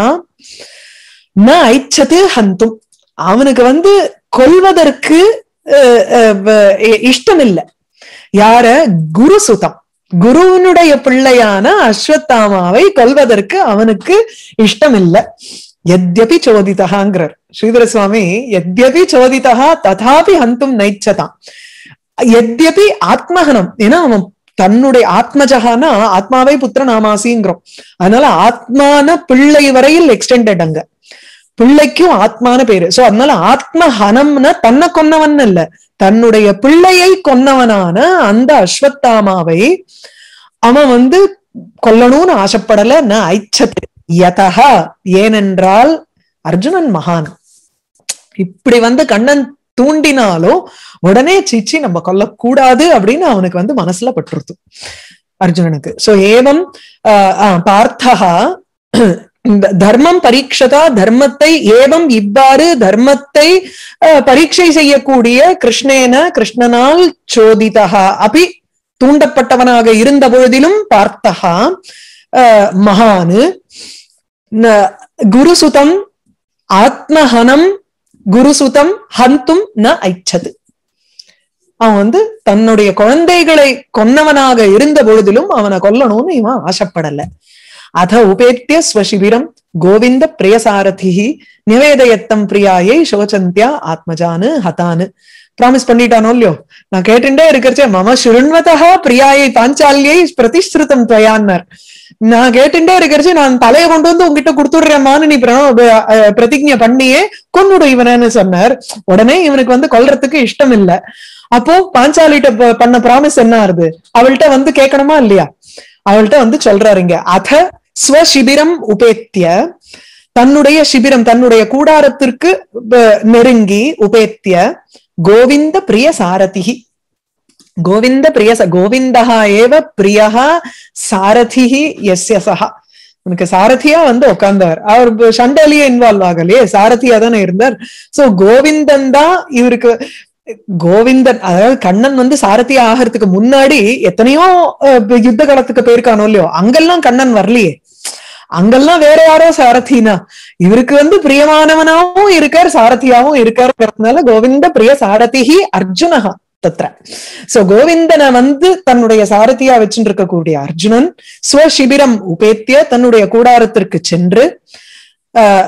ந ஐச்சது ஹந்தும் அவனுக்கு வந்து கொல்வதற்கு அஹ், அஹ், வ- இஷ்டம் இல்லை யார குரு சுதம் குருவினுடைய பிள்ளையான அஸ்வத்தாமாவை கொல்வதற்கு அவனுக்கு இஷ்டம் இல்லை எத்யபி சோதிதகாங்கிறார் ஸ்ரீதர சுவாமி எத்யபி சோதிதா ததாபி ஹந்தும் நைச்சதாம் எத்யபி ஆத்மஹனம் ஏன்னா அவன் தன்னுடைய ஆத்மஜகானா ஆத்மாவை புத்திர நாமாசிங்கிறோம் அதனால ஆத்மான பிள்ளை வரையில் எக்ஸ்டெண்டட் அங்க பிள்ளைக்கும் ஆத்மான பேரு சோ அதனால ஆத்மஹனம்னா தன்னை கொன்னவன் இல்ல தன்னுடைய பிள்ளையை கொன்னவனான அந்த அஸ்வத்தாமாவை அவன் வந்து கொல்லணும்னு ஆசைப்படல ந ஐச்சத்து யதா ஏனென்றால் அர்ஜுனன் மகான் இப்படி வந்து கண்ணன் தூண்டினாலும் உடனே சிச்சி நம்ம கொல்லக்கூடாது அப்படின்னு அவனுக்கு வந்து மனசுல பட்டுருது அர்ஜுனனுக்கு சோ ஏவம் ஆஹ் ஆஹ் பார்த்தகா இந்த தர்மம் பரீட்சதா தர்மத்தை ஏவம் இவ்வாறு தர்மத்தை அஹ், பரீட்சை செய்யக்கூடிய கிருஷ்ணேன கிருஷ்ணனால் சோதிதா அபி தூண்டப்பட்டவனாக இருந்த பொழுதிலும் பார்த்தகா அஹ், மகானு ந- குருசுதம் ஆத்மஹனம் குருசுதம் ஹந்தும் ந ஐச்சது அவன் வந்து தன்னுடைய குழந்தைகளை கொன்னவனாக இருந்த பொழுதிலும் அவனை கொல்லணும்னு இவன் ஆசைப்படல அத உபேத்திய ஸ்வசிபிரம் கோவிந்த பிரியசாரதிஹி நிவேதயத்தம் பிரியாயை சோச்சந்தியா ஆத்மஜானு ஹதானு ப்ராமிஸ் பண்ணிட்டானோ இல்லையோ நான் கேட்டுட்டே இருக்கிறச்சே மம சுருண்வதா பிரியாயை பாஞ்சாலியை பிரதிஸ்ருதம் துவயான்னார் நான் கேட்டுட்டே இருக்கிறச்சு நான் தலையை கொண்டு வந்து உங்ககிட்ட கொடுத்துடுறேம்மான்னு நீ பிர- அஹ் பிரதிஜ்ஞை பண்ணியே கொன்னுடு இவனன்னு சொன்னார் உடனே இவனுக்கு வந்து கொல்றதுக்கு இஷ்டம் இல்ல அப்போ பாஞ்சாலிட்ட ப- பண்ண ப்ராமிஸ் என்ன ஆறுது அவள்கிட்ட வந்து கேட்கணுமா இல்லையா அவள்கிட்ட வந்து சொல்றாரு இங்க அத ஸ்வசிபிரம் உபேத்திய தன்னுடைய சிபிரம் தன்னுடைய கூடாரத்திற்கு ப- நெருங்கி உபேத்திய கோவிந்த பிரிய சாரதிகி கோவிந்த பிரிய ச- கோவிந்தஹா ஏவ பிரியஹா சாரதிஹி எஸ்ய சஹா உனக்கு சாரதியா வந்து உட்கார்ந்தவர் அவர் ப- சண்டையிலேயே இன்வால்வ் ஆகலையே சாரதியா தானே இருந்தார் சோ கோவிந்தன் தான் இவருக்கு கோவிந்தன் அதாவது கண்ணன் வந்து சாரதியா ஆகிறதுக்கு முன்னாடி எத்தனையோ அஹ், யுத்த காலத்துக்கு போயிருக்கானோ இல்லையோ அங்கெல்லாம் கண்ணன் வரலையே அங்கெல்லாம் வேற யாரோ சாரதினா இவருக்கு வந்து பிரியமானவனாவும் இருக்கார் சாரதியாவும் இருக்காருங்கிறதுனால கோவிந்த பிரிய சாரதிஹி அர்ஜுனஹா தத்ர சோ கோவிந்தனை வந்து தன்னுடைய சாரதியா வச்சுட்டு இருக்கக்கூடிய அர்ஜுனன் ஸ்வசிபிரம் உபேத்திய தன்னுடைய கூடாரத்திற்கு சென்று ஆஹ்,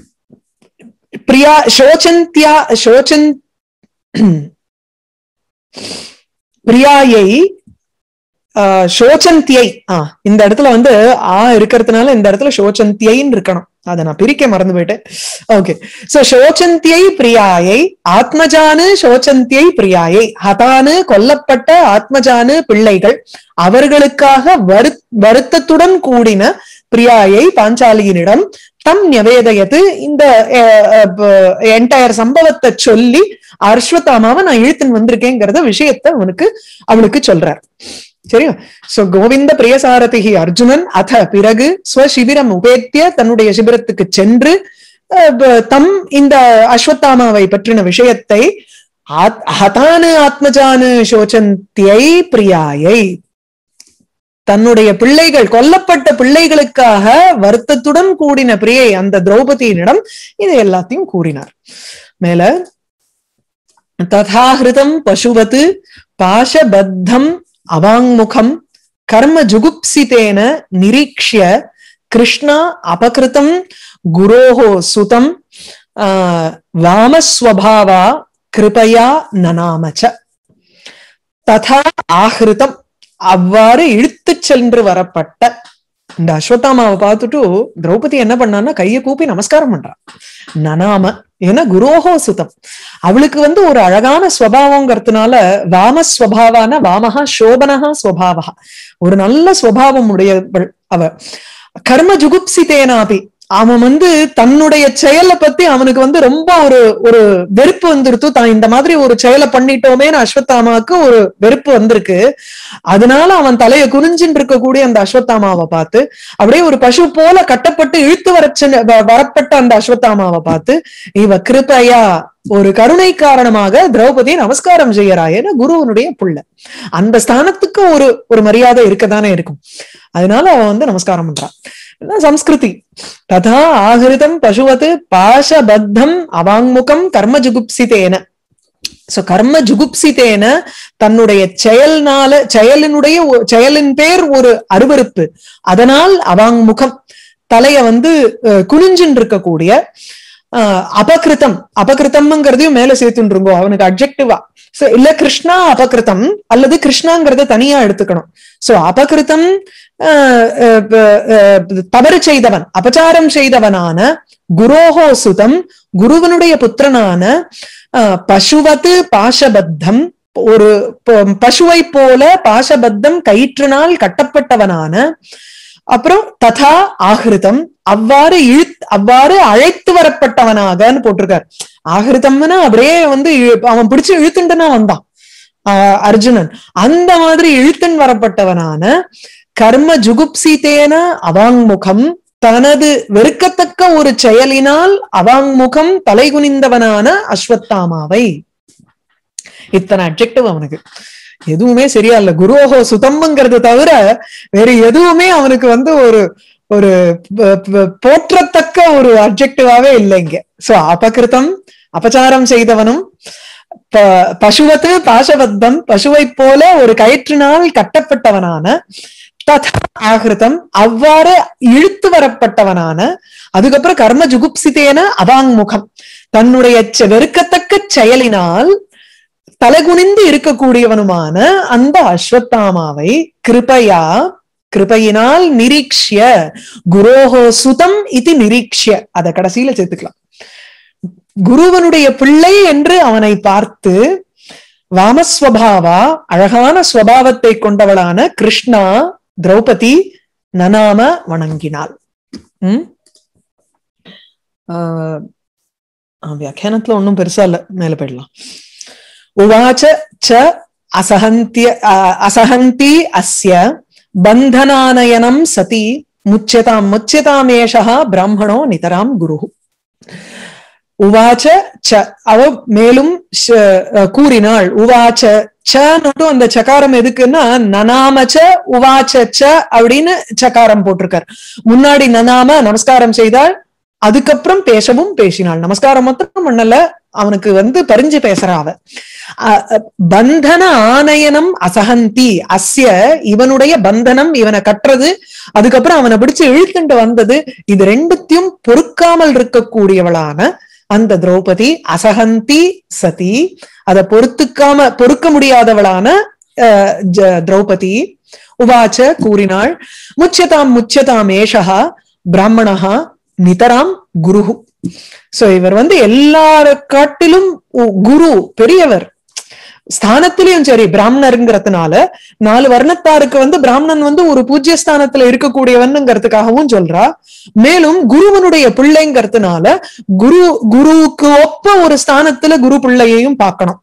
பிரியா சோச்சந்தியா சோச்சன் பிரியாயை ஆஹ் சோச்சந்தியை ஆ இந்த இடத்துல வந்து ஆ இருக்கிறதுனால இந்த இடத்துல சோச்சந்தியைன்னு இருக்கணும் அதை நான் பிரிக்க மறந்து போயிட்டேன் ஓகே சோ சோச்சந்தியை பிரியாயை ஆத்மஜானு சோச்சந்தியை பிரியாயை ஹதானு கொல்லப்பட்ட ஆத்மஜானு பிள்ளைகள் அவர்களுக்காக வரு வருத்தத்துடன் கூடின பிரியாயை பாஞ்சாலியினிடம் தம் நிவேதயத்து இந்த என்டையர் சம்பவத்தை சொல்லி அஸ்வத்தாமாவை நான் இழுத்துன்னு வந்திருக்கேங்கிறத விஷயத்த அவனுக்கு அவனுக்கு சொல்றார் சரியா சோ கோவிந்த பிரியசாரதிகி அர்ஜுனன் அத பிறகு ஸ்வசிபிரம் உபேத்திய தன்னுடைய சிபிரத்துக்கு சென்று அஹ், ப- தம் இந்த அஸ்வத்தாமாவை பற்றின விஷயத்தை ஆத்- ஹதானு ஆத்மஜானு சோச்சந்தியை பிரியாயை தன்னுடைய பிள்ளைகள் கொல்லப்பட்ட பிள்ளைகளுக்காக வருத்தத்துடன் கூடின பிரியை அந்த திரௌபதியினிடம் இது எல்லாத்தையும் கூறினார் மேல ததாஹிருதம் பசுவத் பாசபத்தம் அவாங்முகம் கர்ம ஜுகுப்சிதேன நிரீக்ஷ்ய கிருஷ்ணா அபகிருதம் குரோஹோ சுதம் ஆஹ், வாமஸ்வபாவா கிருபயா நனாமச்ச ததா ஆஹிருதம் அவ்வாறு இழுத்துச் சென்று வரப்பட்ட இந்த அஸ்வத்தாமாவை பார்த்துட்டு திரௌபதி என்ன பண்ணான்னா கையை கூப்பி நமஸ்காரம் பண்றா நனாம ஏன்னா குரோஹோ சுதம் அவளுக்கு வந்து ஒரு அழகான ஸ்வபாவங்கிறதுனால வாமஸ்வபாவான வாமஹா சோபனஹா ஸ்வபாவா ஒரு நல்ல ஸ்வபாவம் உடையவள் அவ கர்ம ஜுகுப்சிதேனாபி அவன் வந்து தன்னுடைய செயலை பத்தி அவனுக்கு வந்து ரொம்ப ஒரு ஒரு வெறுப்பு வந்துருத்து தான் இந்த மாதிரி ஒரு செயலை பண்ணிட்டோமேன்னு அஸ்வத்தாமாவுக்கு ஒரு வெறுப்பு வந்திருக்கு அதனால அவன் தலையை குனிஞ்சின்னு இருக்கக்கூடிய அந்த அஸ்வத்தாமாவை பார்த்து அப்படியே ஒரு பசு போல கட்டப்பட்டு இழுத்து வரச்சு வரப்பட்ட அந்த அஸ்வத்தாமாவை பார்த்து இவ கிருபையா ஒரு கருணை காரணமாக திரௌபதி நமஸ்காரம் செய்யறாயேன்னு குருவனுடைய புள்ள அந்த ஸ்தானத்துக்கு ஒரு ஒரு மரியாதை இருக்கதானே இருக்கும் அதனால அவ வந்து நமஸ்காரம் பண்றான் இதுதான் சம்ஸ்கிருதி ததா ஆகிருதம் பசுவத் பாசபத்தம் அவாங்முகம் கர்ம ஜுகுப்சிதேன சோ கர்ம ஜுகுப்சிதேன தன்னுடைய செயல்னால செயலினுடைய ஒ- செயலின் பேர் ஒரு அருவருப்பு அதனால் அவாங்முகம் தலைய வந்து அஹ், குனிஞ்சுன்னு இருக்கக்கூடிய ஆஹ், அபகிருதம் அபகிருதம்ங்கிறதையும் மேல சேர்த்துருங்கோ அவனுக்கு அப்ஜெக்டிவா சோ இல்ல கிருஷ்ணா அபகிருதம் அல்லது கிருஷ்ணாங்கிறத தனியா எடுத்துக்கணும் சோ அபகிருதம் ஆஹ், அஹ், ப- அஹ், தவறு செய்தவன் அபச்சாரம் செய்தவனான குரோஹோ சுதம் குருவனுடைய புத்திரனான ஆஹ், பசுவத்து பாசபத்தம் ஒரு ப- பசுவை போல பாசபத்தம் கயிற்றினால் கட்டப்பட்டவனான அப்புறம் ததா ஆகிருதம் அவ்வாறு இழுத் அவ்வாறு அழைத்து வரப்பட்டவனாகன்னு போட்டிருக்கார் ஆகிருதம்னா அப்படியே வந்து இழு- அவன் பிடிச்சு இழுத்துண்டுனா வந்தான் ஆஹ் அர்ஜுனன் அந்த மாதிரி இழுத்துன் வரப்பட்டவனான கர்ம ஜுகுப்சிதேன அவாங்முகம் தனது வெறுக்கத்தக்க ஒரு செயலினால் அவாங்முகம் தலைகுனிந்தவனான அஸ்வத்தாமாவை இத்தனை அப்ஜெக்டிவ் அவனுக்கு எதுவுமே சரியா இல்ல குருவோகோ சுதம்ங்கிறது தவிர வேற எதுவுமே அவனுக்கு வந்து ஒரு ஒரு ப- ப- போற்றத்தக்க ஒரு அப்ஜெக்டிவாவே இல்லை இங்க சோ அபகிருதம் அபச்சாரம் செய்தவனும் ப- பசுவத்து பாசபத்தம் பசுவைப் போல ஒரு கயிற்றினால் கட்டப்பட்டவனான ததா ஆகிருதம் அவ்வாறு இழுத்து வரப்பட்டவனான அதுக்கப்புறம் கர்ம ஜுகுப்சிதேன அவாங்முகம் தன்னுடைய செ- வெறுக்கத்தக்க செயலினால் தலைகுனிந்து இருக்கக்கூடியவனுமான அந்த அஸ்வத்தாமாவை கிருபையா கிருபையினால் நிரீக்ஷ்ய குரோஹோ சுதம் இது நிரீக்ஷ்ய அத கடைசியில சேர்த்துக்கலாம் குருவனுடைய பிள்ளை என்று அவனை பார்த்து வாமஸ்வபாவா அழகான ஸ்வபாவத்தை கொண்டவளான கிருஷ்ணா திரௌபதி நனாம வணங்கினாள் உம் ஆஹ் ஆஹ் வியாக்கியானத்துல ஒன்றும் பெருசா இல்ல மேல போயிடலாம் உவாச்ச ச அசஹந்திய அ- அசஹந்தி அஸ்ய பந்தனானயனம் சதி முச்சியதாம் முச்சியதாமேஷா பிராமணோ நிதராம் குரு உவாச்ச ச அவ மேலும் ஷ- அஹ் கூறினாள் உவாச்ச ச அந்த சகாரம் எதுக்குன்னா நனாமச்ச உவாச்ச ச அப்படின்னு சகாரம் போட்டிருக்கார் முன்னாடி நனாம நமஸ்காரம் செய்தாள் அதுக்கப்புறம் பேசவும் பேசினாள் நமஸ்காரம் மாத்திரம் பண்ணல அவனுக்கு வந்து பரிஞ்சு பேசுறா அவ அ- அ- பந்தன ஆனயனம் அசகந்தி அஸ்ய இவனுடைய பந்தனம் இவனை கட்டுறது அதுக்கப்புறம் அவனை பிடிச்சு இழுத்துட்டு வந்தது இது ரெண்டுத்தையும் பொறுக்காமல் இருக்கக்கூடியவளான அந்த திரௌபதி அசகந்தி சதி அதை பொறுத்துக்காம பொறுக்க முடியாதவளான அஹ், ஜ- திரௌபதி உவாச்ச கூறினாள் முச்சியதாம் முச்சியதாம் ஏஷா பிராமணஹா நிதராம் குருஹு சோ இவர் வந்து எல்லார காட்டிலும் உ- குரு பெரியவர் ஸ்தானத்திலயும் சரி பிராமணருங்கிறதுனால நாலு வர்ணத்தாருக்கு வந்து பிராமணன் வந்து ஒரு பூஜ்ய ஸ்தானத்துல இருக்கக்கூடியவனுங்கிறதுக்காகவும் சொல்றா மேலும் குருவனுடைய பிள்ளைங்கிறதுனால குரு குருவுக்கு ஒப்ப ஒரு ஸ்தானத்துல குரு பிள்ளையையும் பார்க்கணும்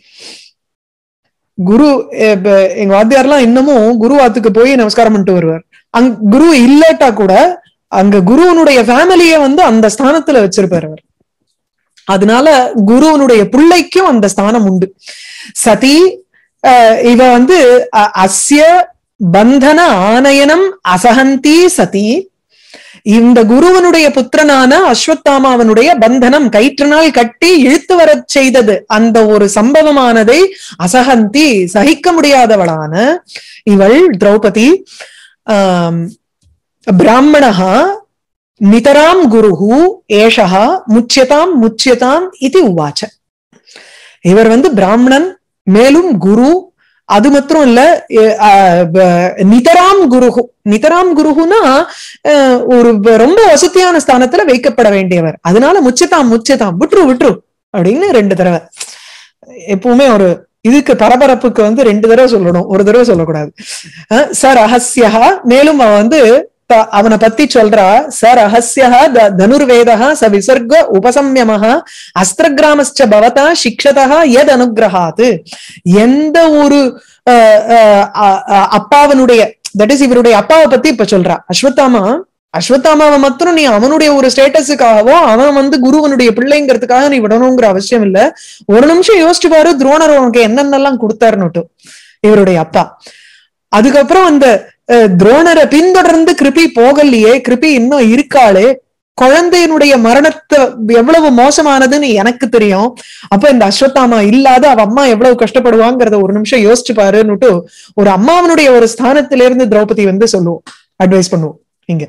குரு அஹ், இப்ப எங்க வாத்தியார்லாம் இன்னமும் குருவாத்துக்கு போய் நமஸ்காரம் பண்ணிட்டு வருவார் அங்க குரு இல்லாட்டா கூட அங்க குருவனுடைய ஃபேமிலிய வந்து அந்த ஸ்தானத்துல வச்சிருப்பார் அவர் அதனால குருவனுடைய பிள்ளைக்கும் அந்த ஸ்தானம் உண்டு சதி அஹ், இவ வந்து அ- அஸ்ய பந்தன ஆனயனம் அசகந்தி சதி இந்த குருவனுடைய புத்திரனான அஸ்வத்தாமாவனுடைய பந்தனம் கயிற்றினால் கட்டி இழுத்து வரச் செய்தது அந்த ஒரு சம்பவமானதை அசகந்தி சகிக்க முடியாதவளான இவள் திரௌபதி ஆம், பிராமணஹா நிதராம் குருஹு ஏஷா முச்சியதாம் முச்சியதாம் இது உவாச்ச இவர் வந்து பிராமணன் மேலும் குரு அது மாத்திரம் இல்ல எ- அ, ப- நிதராம் குருஹு நிதராம் குருஹுனா அஹ், ஒரு ப- ரொம்ப வசதியான ஸ்தானத்துல வைக்கப்பட வேண்டியவர் அதனால முச்சியதாம் முச்சியதாம் விட்டுரு விட்டுரு அப்படின்னு ரெண்டு தடவை எப்பவுமே ஒரு இதுக்கு பரபரப்புக்கு வந்து ரெண்டு தடவை சொல்லணும் ஒரு தடவை சொல்லக்கூடாது அஹ், ச ரகசியா மேலும் அவ வந்து த- அவனை பத்தி சொல்றா ச ரகசியா த- தனுர்வேதா ச விசர்க உபசம்யமஹ அஸ்திரகிராமஸ்ச பவதா சிக்ஷதா எத் அனுகிரகாத்து எந்த ஒரு அஹ், அஹ், அ- அ- அப்பாவனுடைய தட் இஸ் இவருடைய அப்பாவை பத்தி இப்ப சொல்றா அஸ்வத்தாமா அஸ்வத்தாமாவை மாத்திரம் நீ அவனுடைய ஒரு ஸ்டேட்டஸுக்காகவோ அவன் வந்து குருவனுடைய பிள்ளைங்கிறதுக்காக நீ விடணுங்கிற அவசியம் இல்ல ஒரு நிமிஷம் யோசிச்சு பாரு துரோணர் உனக்கு என்னென்னலாம் கொடுத்தாருன்னுட்டு இவருடைய அப்பா அதுக்கப்புறம் அந்த அஹ், துரோணரை பின்தொடர்ந்து கிருபி போகலையே கிருபி இன்னும் இருக்காளே குழந்தையினுடைய மரணத்தை எவ்வளவு மோசமானதுன்னு எனக்கு தெரியும் அப்ப இந்த அஸ்வத்தாமா இல்லாத அவ அம்மா எவ்வளவு கஷ்டப்படுவாங்கிறத ஒரு நிமிஷம் யோசிச்சு பாருன்னுட்டு ஒரு அம்மாவனுடைய ஒரு ஸ்தானத்திலிருந்து திரௌபதி வந்து சொல்லுவோம் அட்வைஸ் பண்ணுவோம் இங்க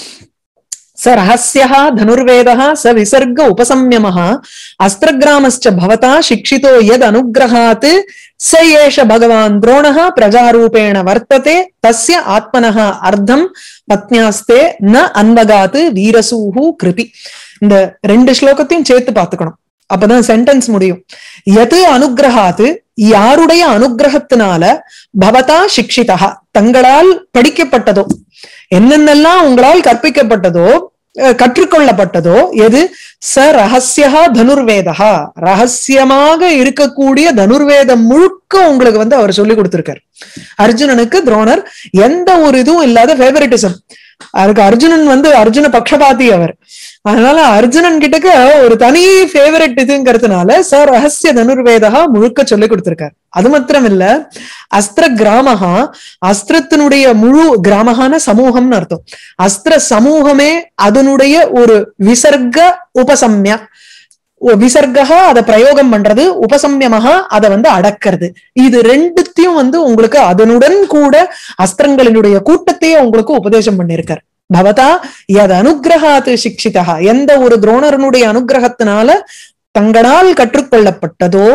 ச ரகசியா தனுர்வேதா ச விசர்க உபசம்யமः அஸ்திரகிராமஸ்ச பவதா சிக்ஷிதோ யத் அனுகிரகாத் ச ஏஷ பகவான் துரோணः பிரஜாரூபேண வர்த்ததே தஸ்ய ஆத்மனः அர்த்தம் பத்னியாஸ்தே ந அன்வகாத் வீரசூஹு கிருபி இந்த ரெண்டு ஸ்லோகத்தையும் சேர்த்து பார்த்துக்கணும் அப்பதான் சென்டென்ஸ் முடியும் எது அனுகிரகாத்து யாருடைய அனுகிரகத்தினால பவதா சிக்ஷிதா தங்களால் படிக்கப்பட்டதோ என்னென்னலாம் உங்களால் கற்பிக்கப்பட்டதோ அஹ், கற்றுக்கொள்ளப்பட்டதோ எது ச ரகசியா தனுர்வேதா ரகசியமாக இருக்கக்கூடிய தனுர்வேதம் முழுக்க உங்களுக்கு வந்து அவர் சொல்லி கொடுத்திருக்காரு அர்ஜுனனுக்கு துரோணர் எந்த ஒரு இதுவும் இல்லாத ஃபேவரட்டிசம் அதுக்கு அர்ஜுனன் வந்து அர்ஜுன பக்ஷபாதி அவர் அதனால அர்ஜுனன் கிட்டக்க ஒரு தனி ஃபேவரட் இதுங்கிறதுனால ச ரகசிய தனுர்வேதா முழுக்க சொல்லி கொடுத்திருக்காரு அது மாத்திரம் இல்ல அஸ்திர கிராமஹா அஸ்திரத்தினுடைய முழு கிராமகான சமூகம்னு அர்த்தம் அஸ்திர சமூகமே அதனுடைய ஒரு விசர்க உபசம்யா ஒ- விசர்கா அதை பிரயோகம் பண்றது உபசம்யமகா அதை வந்து அடக்கிறது இது ரெண்டுத்தையும் வந்து உங்களுக்கு அதனுடன் கூட அஸ்திரங்களினுடைய கூட்டத்தையே உங்களுக்கு உபதேசம் பண்ணிருக்கார் பவதா எது அனுகிரகாத்து சிக்ஷிதா எந்த ஒரு துரோணரனுடைய அனுகிரகத்தினால தங்களால் கற்றுக்கொள்ளப்பட்டதோ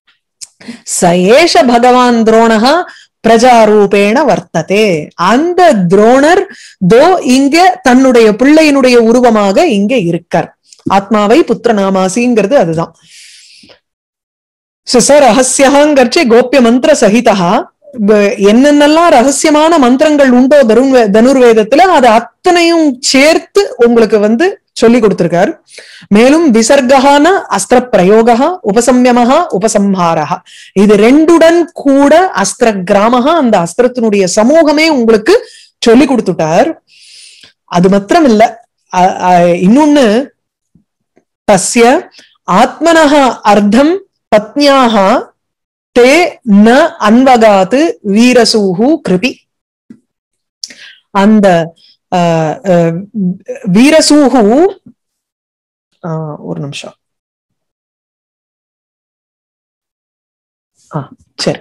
சயேஷ பகவான் துரோணகா பிரஜாரூபேண வர்த்ததே அந்த துரோணர் தோ இங்க தன்னுடைய பிள்ளையினுடைய உருவமாக இங்க இருக்கார் ஆத்மாவை புத்திரநாமாசிங்கிறது அதுதான் ச ரகசியங்கிறச்சு கோப்பிய மந்திர சகிதா ப- என்னென்னலாம் ரகசியமான மந்திரங்கள் உண்டோ தருண் தனுர்வேதத்துல அது அத்தனையும் சேர்த்து உங்களுக்கு வந்து சொல்லி கொடுத்திருக்கார் மேலும் விசர்கான அஸ்திர பிரயோகா உபசம்யமஹா உபசம்ஹாரஹா இது ரெண்டுடன் கூட அஸ்திர கிராமஹா அந்த அஸ்திரத்தினுடைய சமூகமே உங்களுக்கு சொல்லி கொடுத்துட்டார் அது மாத்திரம் இல்ல அ- அ- இன்னொன்னு தஸ்ய ஆத்மனஹ அர்த்தம் பத்னியாக தே ந அன்வகாத்து வீரசூஹு கிருபி அந்த அஹ், அஹ், வீரசூஹு அஹ், ஒரு நிமிஷம் ஆ, சரி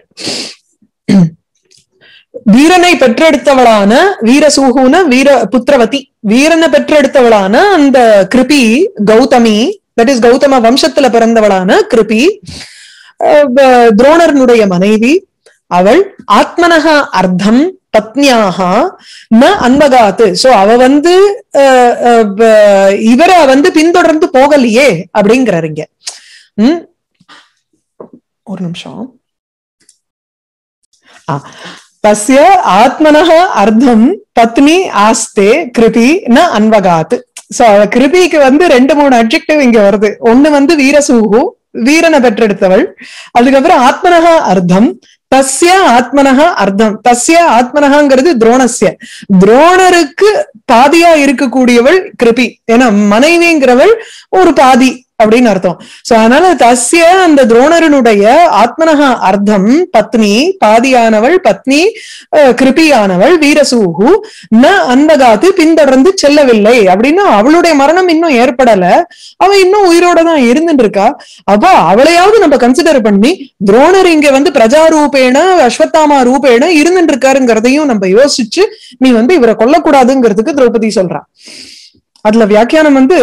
வீரனை பெற்றெடுத்தவளான வீரசூகுன வீர புத்திரவதி வீரனை பெற்றெடுத்தவளான அந்த கிருபி கௌதமி தட் இஸ் கௌதம வம்சத்துல பிறந்தவளான கிருபி அஹ், ப- துரோணர்னுடைய மனைவி அவள் ஆத்மனக அர்த்தம் பத்னியாக ந அன்பகாத்து சோ அவ வந்து அஹ், அஹ், ப- இவரை வந்து பின்தொடர்ந்து போகலையே அப்படிங்கிறாரு இங்க உம் ஒரு நிமிஷம் ஆ, தஸ்ய ஆத்மனः அர்த்தம் பத்னி ஆஸ்தே கிருபி ந அன்வகாத் சோ அவ கிருபிக்கு வந்து ரெண்டு மூணு அட்ஜெக்டிவ் இங்க வருது ஒண்ணு வந்து வீரசூகு வீரனை பெற்றெடுத்தவள் அதுக்கப்புறம் ஆத்மனக அர்த்தம் தஸ்ய ஆத்மனக அர்த்தம் தஸ்ய ஆத்மனகாங்கிறது துரோணஸ்ய துரோணருக்கு பாதியா இருக்கக்கூடியவள் கிருபி ஏன்னா மனைவிங்கிறவள் ஒரு பாதி அப்படின்னு அர்த்தம் சோ அதனால தஸ்ய அந்த துரோணரனுடைய ஆத்மனக அர்த்தம் பத்னி பாதியானவள் பத்னி அஹ், கிருபியானவள் வீரசூகு ந அன்பகாத்து பின்தொடர்ந்து செல்லவில்லை அப்படின்னா அவளுடைய மரணம் இன்னும் ஏற்படல அவ இன்னும் உயிரோட தான் இருந்துட்டு இருக்கா அப்போ அவளையாவது நம்ம கன்சிடர் பண்ணி துரோணர் இங்க வந்து பிரஜா ரூபேண அஸ்வத்தாமா ரூபேண இருந்துட்டு இருக்காருங்கிறதையும் நம்ம யோசிச்சு நீ வந்து இவரை கொல்லக்கூடாதுங்கிறதுக்கு திரௌபதி சொல்றா அதுல வியாக்கியானம் வந்து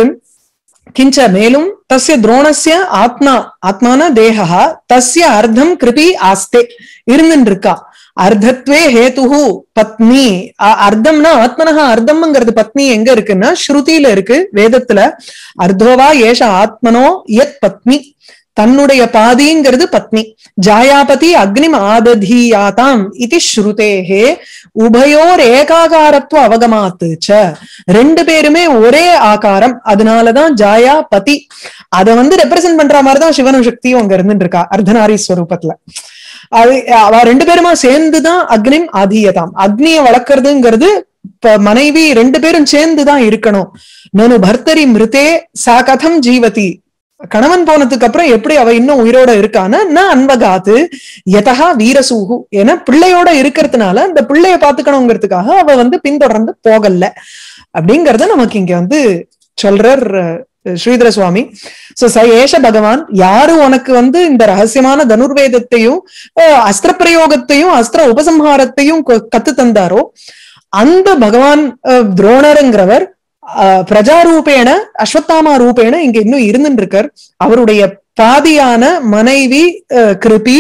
கிஞ்ச மேலும் தஸ்ய துரோணஸ்ய ஆத்மா ஆத்மான தேகா தஸ்ய அர்த்தம் கிருபி ஆஸ்தே இருந்துட்டு இருக்கா அர்த்தத்வே ஹேதுஹு பத்னி அ- அர்த்தம்னா ஆத்மனஹா அர்த்தம்ங்கிறது பத்னி எங்க இருக்குன்னா ஸ்ருதியில இருக்கு வேதத்துல அர்த்தோவா ஏஷ ஆத்மனோ யத் பத்னி தன்னுடைய பாதிங்கிறது பத்னி ஜாயாபதி அக்னிம் ஆததீயாதாம் இது ஸ்ருதேஹே உபயோர் ஏகாகாரத்துவ அவகமாத்து ச ரெண்டு பேருமே ஒரே ஆகாரம் அதனாலதான் ஜாயா பதி அத வந்து ரெப்ரசென்ட் பண்ற மாதிரிதான் சிவனும் சக்தியும் அங்க இருந்துட்டு இருக்கா அர்த்தநாரி ஸ்வரூபத்துல அது அவ ரெண்டு பேருமா சேர்ந்துதான் அக்னிம் ஆதீயதாம் அக்னிய வளர்க்கறதுங்கிறது இப்ப மனைவி ரெண்டு பேரும் சேர்ந்துதான் இருக்கணும் நனு பர்த்தரி மிருதே சா கதம் ஜீவதி கணவன் போனதுக்கு அப்புறம் எப்படி அவ இன்னும் உயிரோட இருக்கான்னா நான் அன்பகாத்து யதா வீரசூகு ஏன்னா பிள்ளையோட இருக்கிறதுனால அந்த பிள்ளைய பாத்துக்கணுங்கிறதுக்காக அவ வந்து பின்தொடர்ந்து போகல அப்படிங்கறத நமக்கு இங்க வந்து சொல்றார் அஹ், ஸ்ரீதர சுவாமி சோ ச ஏஷ பகவான் யாரு உனக்கு வந்து இந்த ரகசியமான தனுர்வேதத்தையும் அஹ், அஸ்திர பிரயோகத்தையும் அஸ்திர உபசம்ஹாரத்தையும் கொ- கத்து தந்தாரோ அந்த பகவான் அஹ், துரோணருங்கிறவர் அஹ், பிரஜாரூபேண அஸ்வத்தாமா ரூபேண இங்க இன்னும் இருந்துட்டு இருக்கார் அவருடைய பாதியான மனைவி அஹ், கிருபி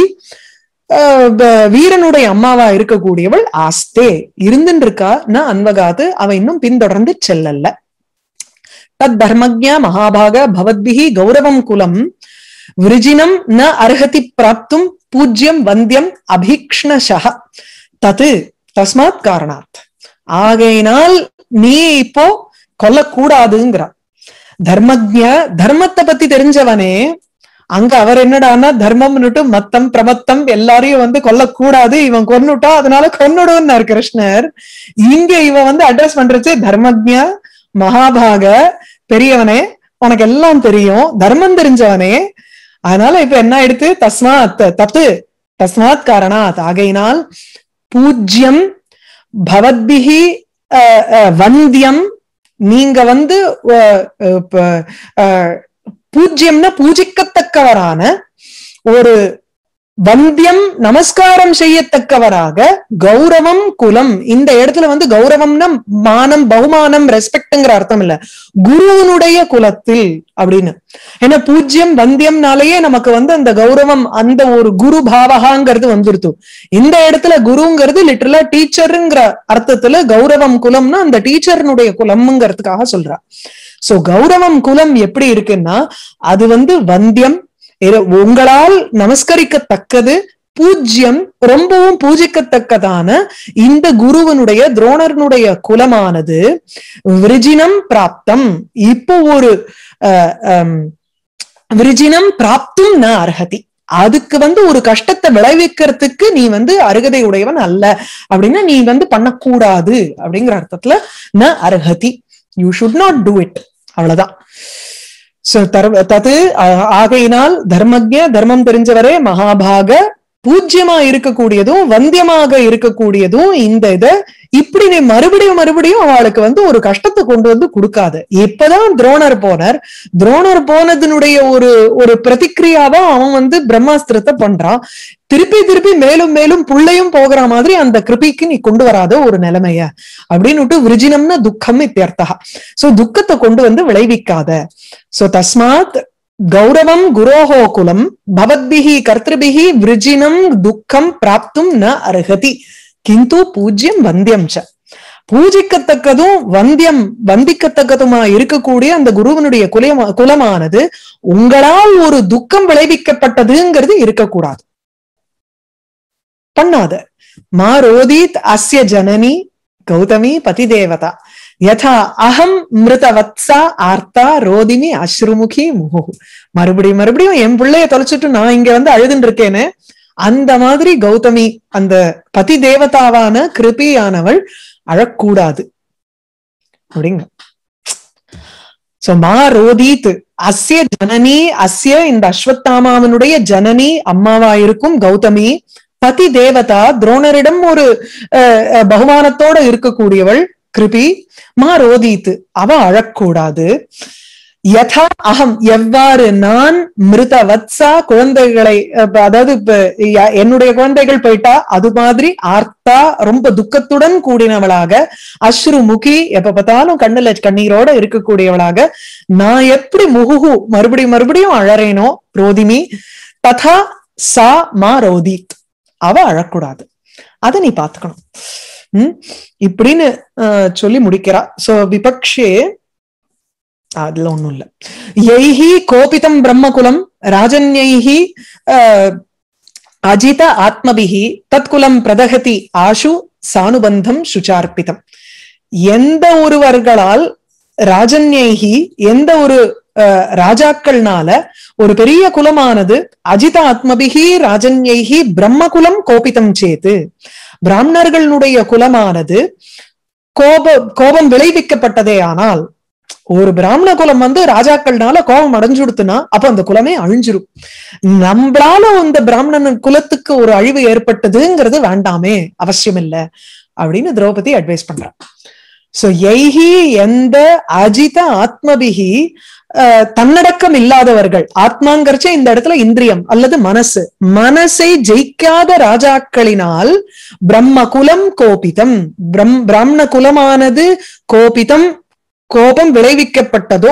அஹ், ப- வீரனுடைய அம்மாவா இருக்கக்கூடியவள் ஆஸ்தே இருந்துட்டு இருக்கா ந அன்வகாது அவ இன்னும் பின்தொடர்ந்து செல்லல தத் தர்மஜா மகாபாக பவத்பிஹி கௌரவம் குலம் விருஜினம் ந அர்ஹதி பிராப்தும் பூஜ்யம் வந்தியம் அபீக்ஷ்ணஷः தது தஸ்மாத் காரணாத் ஆகையினால் நீ இப்போ கொல்லக்கூடாதுங்கிறா தர்மஜ தர்மத்தை பத்தி தெரிஞ்சவனே அங்க அவர் என்னடான்னா தர்மம்னுட்டு மத்தம் பிரமத்தம் எல்லாரையும் வந்து கொல்லக்கூடாது இவன் கொன்னுட்டா அதனால கொன்னுடுன்னார் கிருஷ்ணர் இங்க இவன் வந்து அட்ரஸ் பண்றச்சு தர்மஜ மகாபாக பெரியவனே உனக்கு எல்லாம் தெரியும் தர்மம் தெரிஞ்சவனே அதனால இப்ப என்ன ஆயிடுத்து தஸ்மாத் தத்து தஸ்மாத் காரணாத் ஆகையினால் பூஜ்யம் பவத்பிஹி அஹ், அஹ், வந்தியம் நீங்க வந்து அஹ், அஹ், ப- அஹ், பூஜ்யம்னா பூஜிக்கத்தக்கவரான ஒரு வந்தியம் நமஸ்காரம் செய்யத்தக்கவராக கௌரவம் குலம் இந்த இடத்துல வந்து கௌரவம்னா மானம் பகுமானம் ரெஸ்பெக்ட்ங்கிற அர்த்தம் இல்ல குருவனுடைய குலத்தில் அப்படின்னு ஏன்னா பூஜ்யம் வந்தியம்னாலேயே நமக்கு வந்து அந்த கௌரவம் அந்த ஒரு குரு பாவகாங்கிறது வந்துருத்து இந்த இடத்துல குருங்கிறது லிட்டரலா டீச்சருங்கிற அர்த்தத்துல கௌரவம் குலம்னா அந்த டீச்சர்னுடைய குலம்ங்கிறதுக்காக சொல்றா சோ கௌரவம் குலம் எப்படி இருக்குன்னா அது வந்து வந்தியம் இரு- உங்களால் நமஸ்கரிக்கத்தக்கது பூஜ்யம் ரொம்பவும் பூஜிக்கத்தக்கதான இந்த குருவனுடைய துரோணர்னுடைய குலமானது விருஜினம் பிராப்தம் இப்போ ஒரு அஹ், ஹம், விருஜினம் பிராப்தும் ந அர்ஹதி அதுக்கு வந்து ஒரு கஷ்டத்தை விளைவிக்கிறதுக்கு நீ வந்து அருகதை உடையவன் அல்ல அப்படின்னா நீ வந்து பண்ணக்கூடாது அப்படிங்கிற அர்த்தத்துல ந அர்ஹதி you should not do it அவ்வளவுதான் So, தர்- தது ஆ- ஆகையினால் தர்மஜ தர்மம் தெரிஞ்சவரே மகாபாக பூஜ்யமா இருக்கக்கூடியதும் வந்தியமாக இருக்கக்கூடியதும் இந்த இத இப்படி நீ மறுபடியும் மறுபடியும் அவளுக்கு வந்து ஒரு கஷ்டத்தை கொண்டு வந்து கொடுக்காது இப்பதான் துரோணர் போனார் துரோணர் போனதனுடைய ஒரு ஒரு பிரதிக்கிரியாவா அவன் வந்து பிரம்மாஸ்திரத்தை பண்றான் திருப்பி திருப்பி மேலும் மேலும் புள்ளையும் போகிற மாதிரி அந்த கிருபிக்கு நீ கொண்டு வராத ஒரு நிலைமைய அப்படின்னுட்டு விருஜினம்னா துக்கம் இத்தியர்த்தா சோ துக்கத்தை கொண்டு வந்து விளைவிக்காத சோ தஸ்மாத் கௌரவம் குரோஹோ குலம் பவத்பிஹி கர்த்திருபிஹி விருஜினம் துக்கம் பிராப்தும் ந அருகதி கிந்து பூஜ்யம் வந்தியம் ச பூஜிக்கத்தக்கதும் வந்தியம் வந்திக்கத்தக்கதுமா இருக்கக்கூடிய அந்த குருவனுடைய குலமா குலமானது உங்களால் ஒரு துக்கம் விளைவிக்கப்பட்டதுங்கிறது இருக்கக்கூடாது பண்ணாத மா ரோதித் அஸ்ய ஜனனி கௌதமி பதிதேவதா யதா அகம் மிருதவத்சா ஆர்த்தா ரோதினி அஸ்ருமுகி முகு மறுபடியும் மறுபடியும் என் பிள்ளைய தொலைச்சிட்டு நான் இங்க வந்து அழுதுன்னு இருக்கேனே அந்த மாதிரி கௌதமி அந்த பதி தேவதாவான கிருபியானவள் அழக்கூடாது அப்படிங்க சோ மா ரோதீத் அஸ்ய ஜனனி அஸ்ய இந்த அஸ்வத்தாமாவனுடைய ஜனனி அம்மாவா இருக்கும் கௌதமி பதி தேவதா துரோணரிடம் ஒரு அஹ், அஹ், பகுமானத்தோட இருக்கக்கூடியவள் கிருபி மா ரோதீத் அவ அழக்கூடாது யதா அகம் எவ்வாறு நான் மிருத வத்சா குழந்தைகளை அப்ப அதாவது இப்ப ய- என்னுடைய குழந்தைகள் போயிட்டா அது மாதிரி ஆர்த்தா ரொம்ப துக்கத்துடன் கூடினவளாக அஸ்ரு முகி எப்ப பார்த்தாலும் கண்ணுல கண்ணீரோட இருக்கக்கூடியவளாக நான் எப்படி முகுகு மறுபடியும் மறுபடியும் அழறேனோ ரோதிமி ததா சா மா ரோதித் அவ அழக்கூடாது அதை நீ பாத்துக்கணும் உம் இப்படின்னு அஹ், சொல்லி முடிக்கிறா சோ விபக்ஷே அதுல ஒண்ணும் இல்ல யைஹி கோபிதம் பிரம்மகுலம் ராஜன்யைஹி அஹ், அஜித ஆத்மபிஹி தத்குலம் பிரதகதி ஆஷு சானுபந்தம் சுச்சார்ப்பிதம் எந்த ஒருவர்களால் ராஜன்யைஹி எந்த ஒரு அஹ், ராஜாக்கள்னால ஒரு பெரிய குலமானது அஜித ஆத்மபிகி ராஜன்யைஹி பிரம்மகுலம் கோபிதம் சேத்து பிராமணர்களுடைய குலமானது கோப கோபம் விளைவிக்கப்பட்டதே ஆனால் ஒரு பிராமண குலம் வந்து ராஜாக்கள்னால கோபம் அடைஞ்சுடுத்துனா அப்ப அந்த குலமே அழிஞ்சிரும் நம்மளால அந்த பிராமணன் குலத்துக்கு ஒரு அழிவு ஏற்பட்டதுங்கிறது வேண்டாமே அவசியம் இல்ல அப்படின்னு திரௌபதி அட்வைஸ் பண்றான் சோ எய்ஹி எந்த அஜித ஆத்மபிகி அஹ், தன்னடக்கம் இல்லாதவர்கள் ஆத்மாங்கர்ச்ச இந்த இடத்துல இந்திரியம் அல்லது மனசு மனசை ஜெயிக்காத ராஜாக்களினால் பிரம்ம குலம் கோபிதம் பிரம் பிராமண குலமானது கோபிதம் கோபம் விளைவிக்கப்பட்டதோ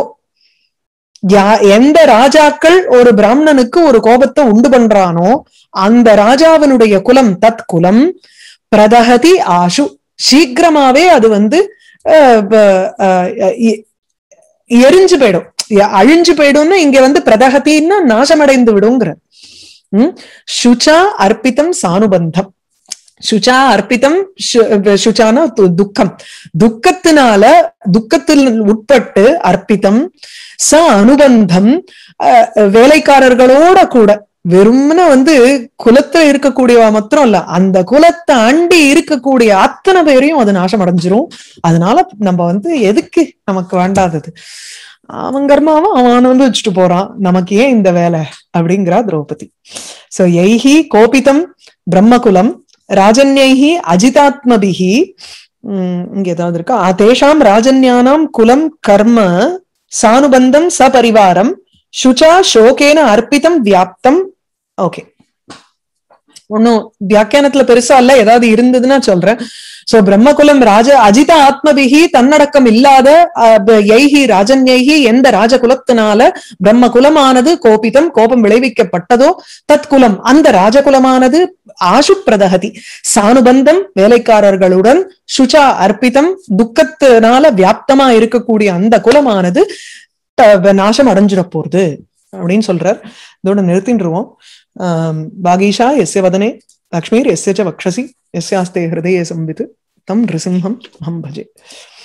யா எந்த ராஜாக்கள் ஒரு பிராமணனுக்கு ஒரு கோபத்தை உண்டு பண்றானோ அந்த ராஜாவினுடைய குலம் தத் குலம் பிரதகதி ஆஷு சீக்கிரமாவே அது வந்து அஹ், ப- அஹ், எ- எரிஞ்சு போயிடும் எ- அழிஞ்சு போயிடும்னா இங்க வந்து பிரதகத்தின்னா நாசமடைந்து விடுங்கிற உம் சுச்சா அர்ப்பிதம் சானுபந்தம் சுச்சா அர்ப்பிதம் சு- சுச்சானா து- துக்கம் துக்கத்தினால துக்கத்தில் உட்பட்டு அர்ப்பிதம் ச அனுபந்தம் அஹ், வேலைக்காரர்களோட கூட வெறும்னு வந்து குலத்துல இருக்கக்கூடியவா மாத்திரம் இல்ல அந்த குலத்தை அண்டி இருக்கக்கூடிய அத்தனை பேரையும் அது நாசம் அடைஞ்சிரும் அதனால நம்ம வந்து எதுக்கு நமக்கு வேண்டாதது அவன் கர்மாவும் அவன் வந்து வச்சுட்டு போறான் நமக்கு ஏன் இந்த வேலை அப்படிங்கிறா திரௌபதி சோ எய்ஹி கோபிதம் பிரம்மகுலம் ராஜன்யைஹி அஜிதாத்மபிஹி உம் இங்க ஏதாவது இருக்கா ஆ, தேஷாம் ராஜன்யானாம் குலம் கர்ம சானுபந்தம் சபரிவாரம் சுச்சா சோகேன அர்ப்பிதம் வியாப்தம் ஓகே ஒன்னும் வியாக்கியானத்துல பெருசா இல்ல ஏதாவது இருந்ததுன்னா சொல்றேன் சோ பிரம்மகுலம் ராஜ அஜித ஆத்மபிகி தன்னடக்கம் இல்லாத அஹ், ப- யைஹி ராஜன்யைஹி எந்த ராஜகுலத்தினால பிரம்ம குலமானது கோபிதம் கோபம் விளைவிக்கப்பட்டதோ தற்குலம் அந்த ராஜகுலமானது ஆசு பிரதகதி சானுபந்தம் வேலைக்காரர்களுடன் சுச்சா அர்ப்பிதம் துக்கத்தினால வியாப்தமா இருக்கக்கூடிய அந்த குலமானது த- நாசம் அடைஞ்சிட போறது அப்படின்னு சொல்றார் இதோட நிறுத்தின்றுவோம் ஆம், பாகீஷா எஸ்ய வதனே லக்ஷ்மீர் எஸ்ய ச வக்ஷசி எஸ்யாஸ்தே ஹிருதயே சம்வித் தம் நிருசிம்ஹம் அஹம் பஜே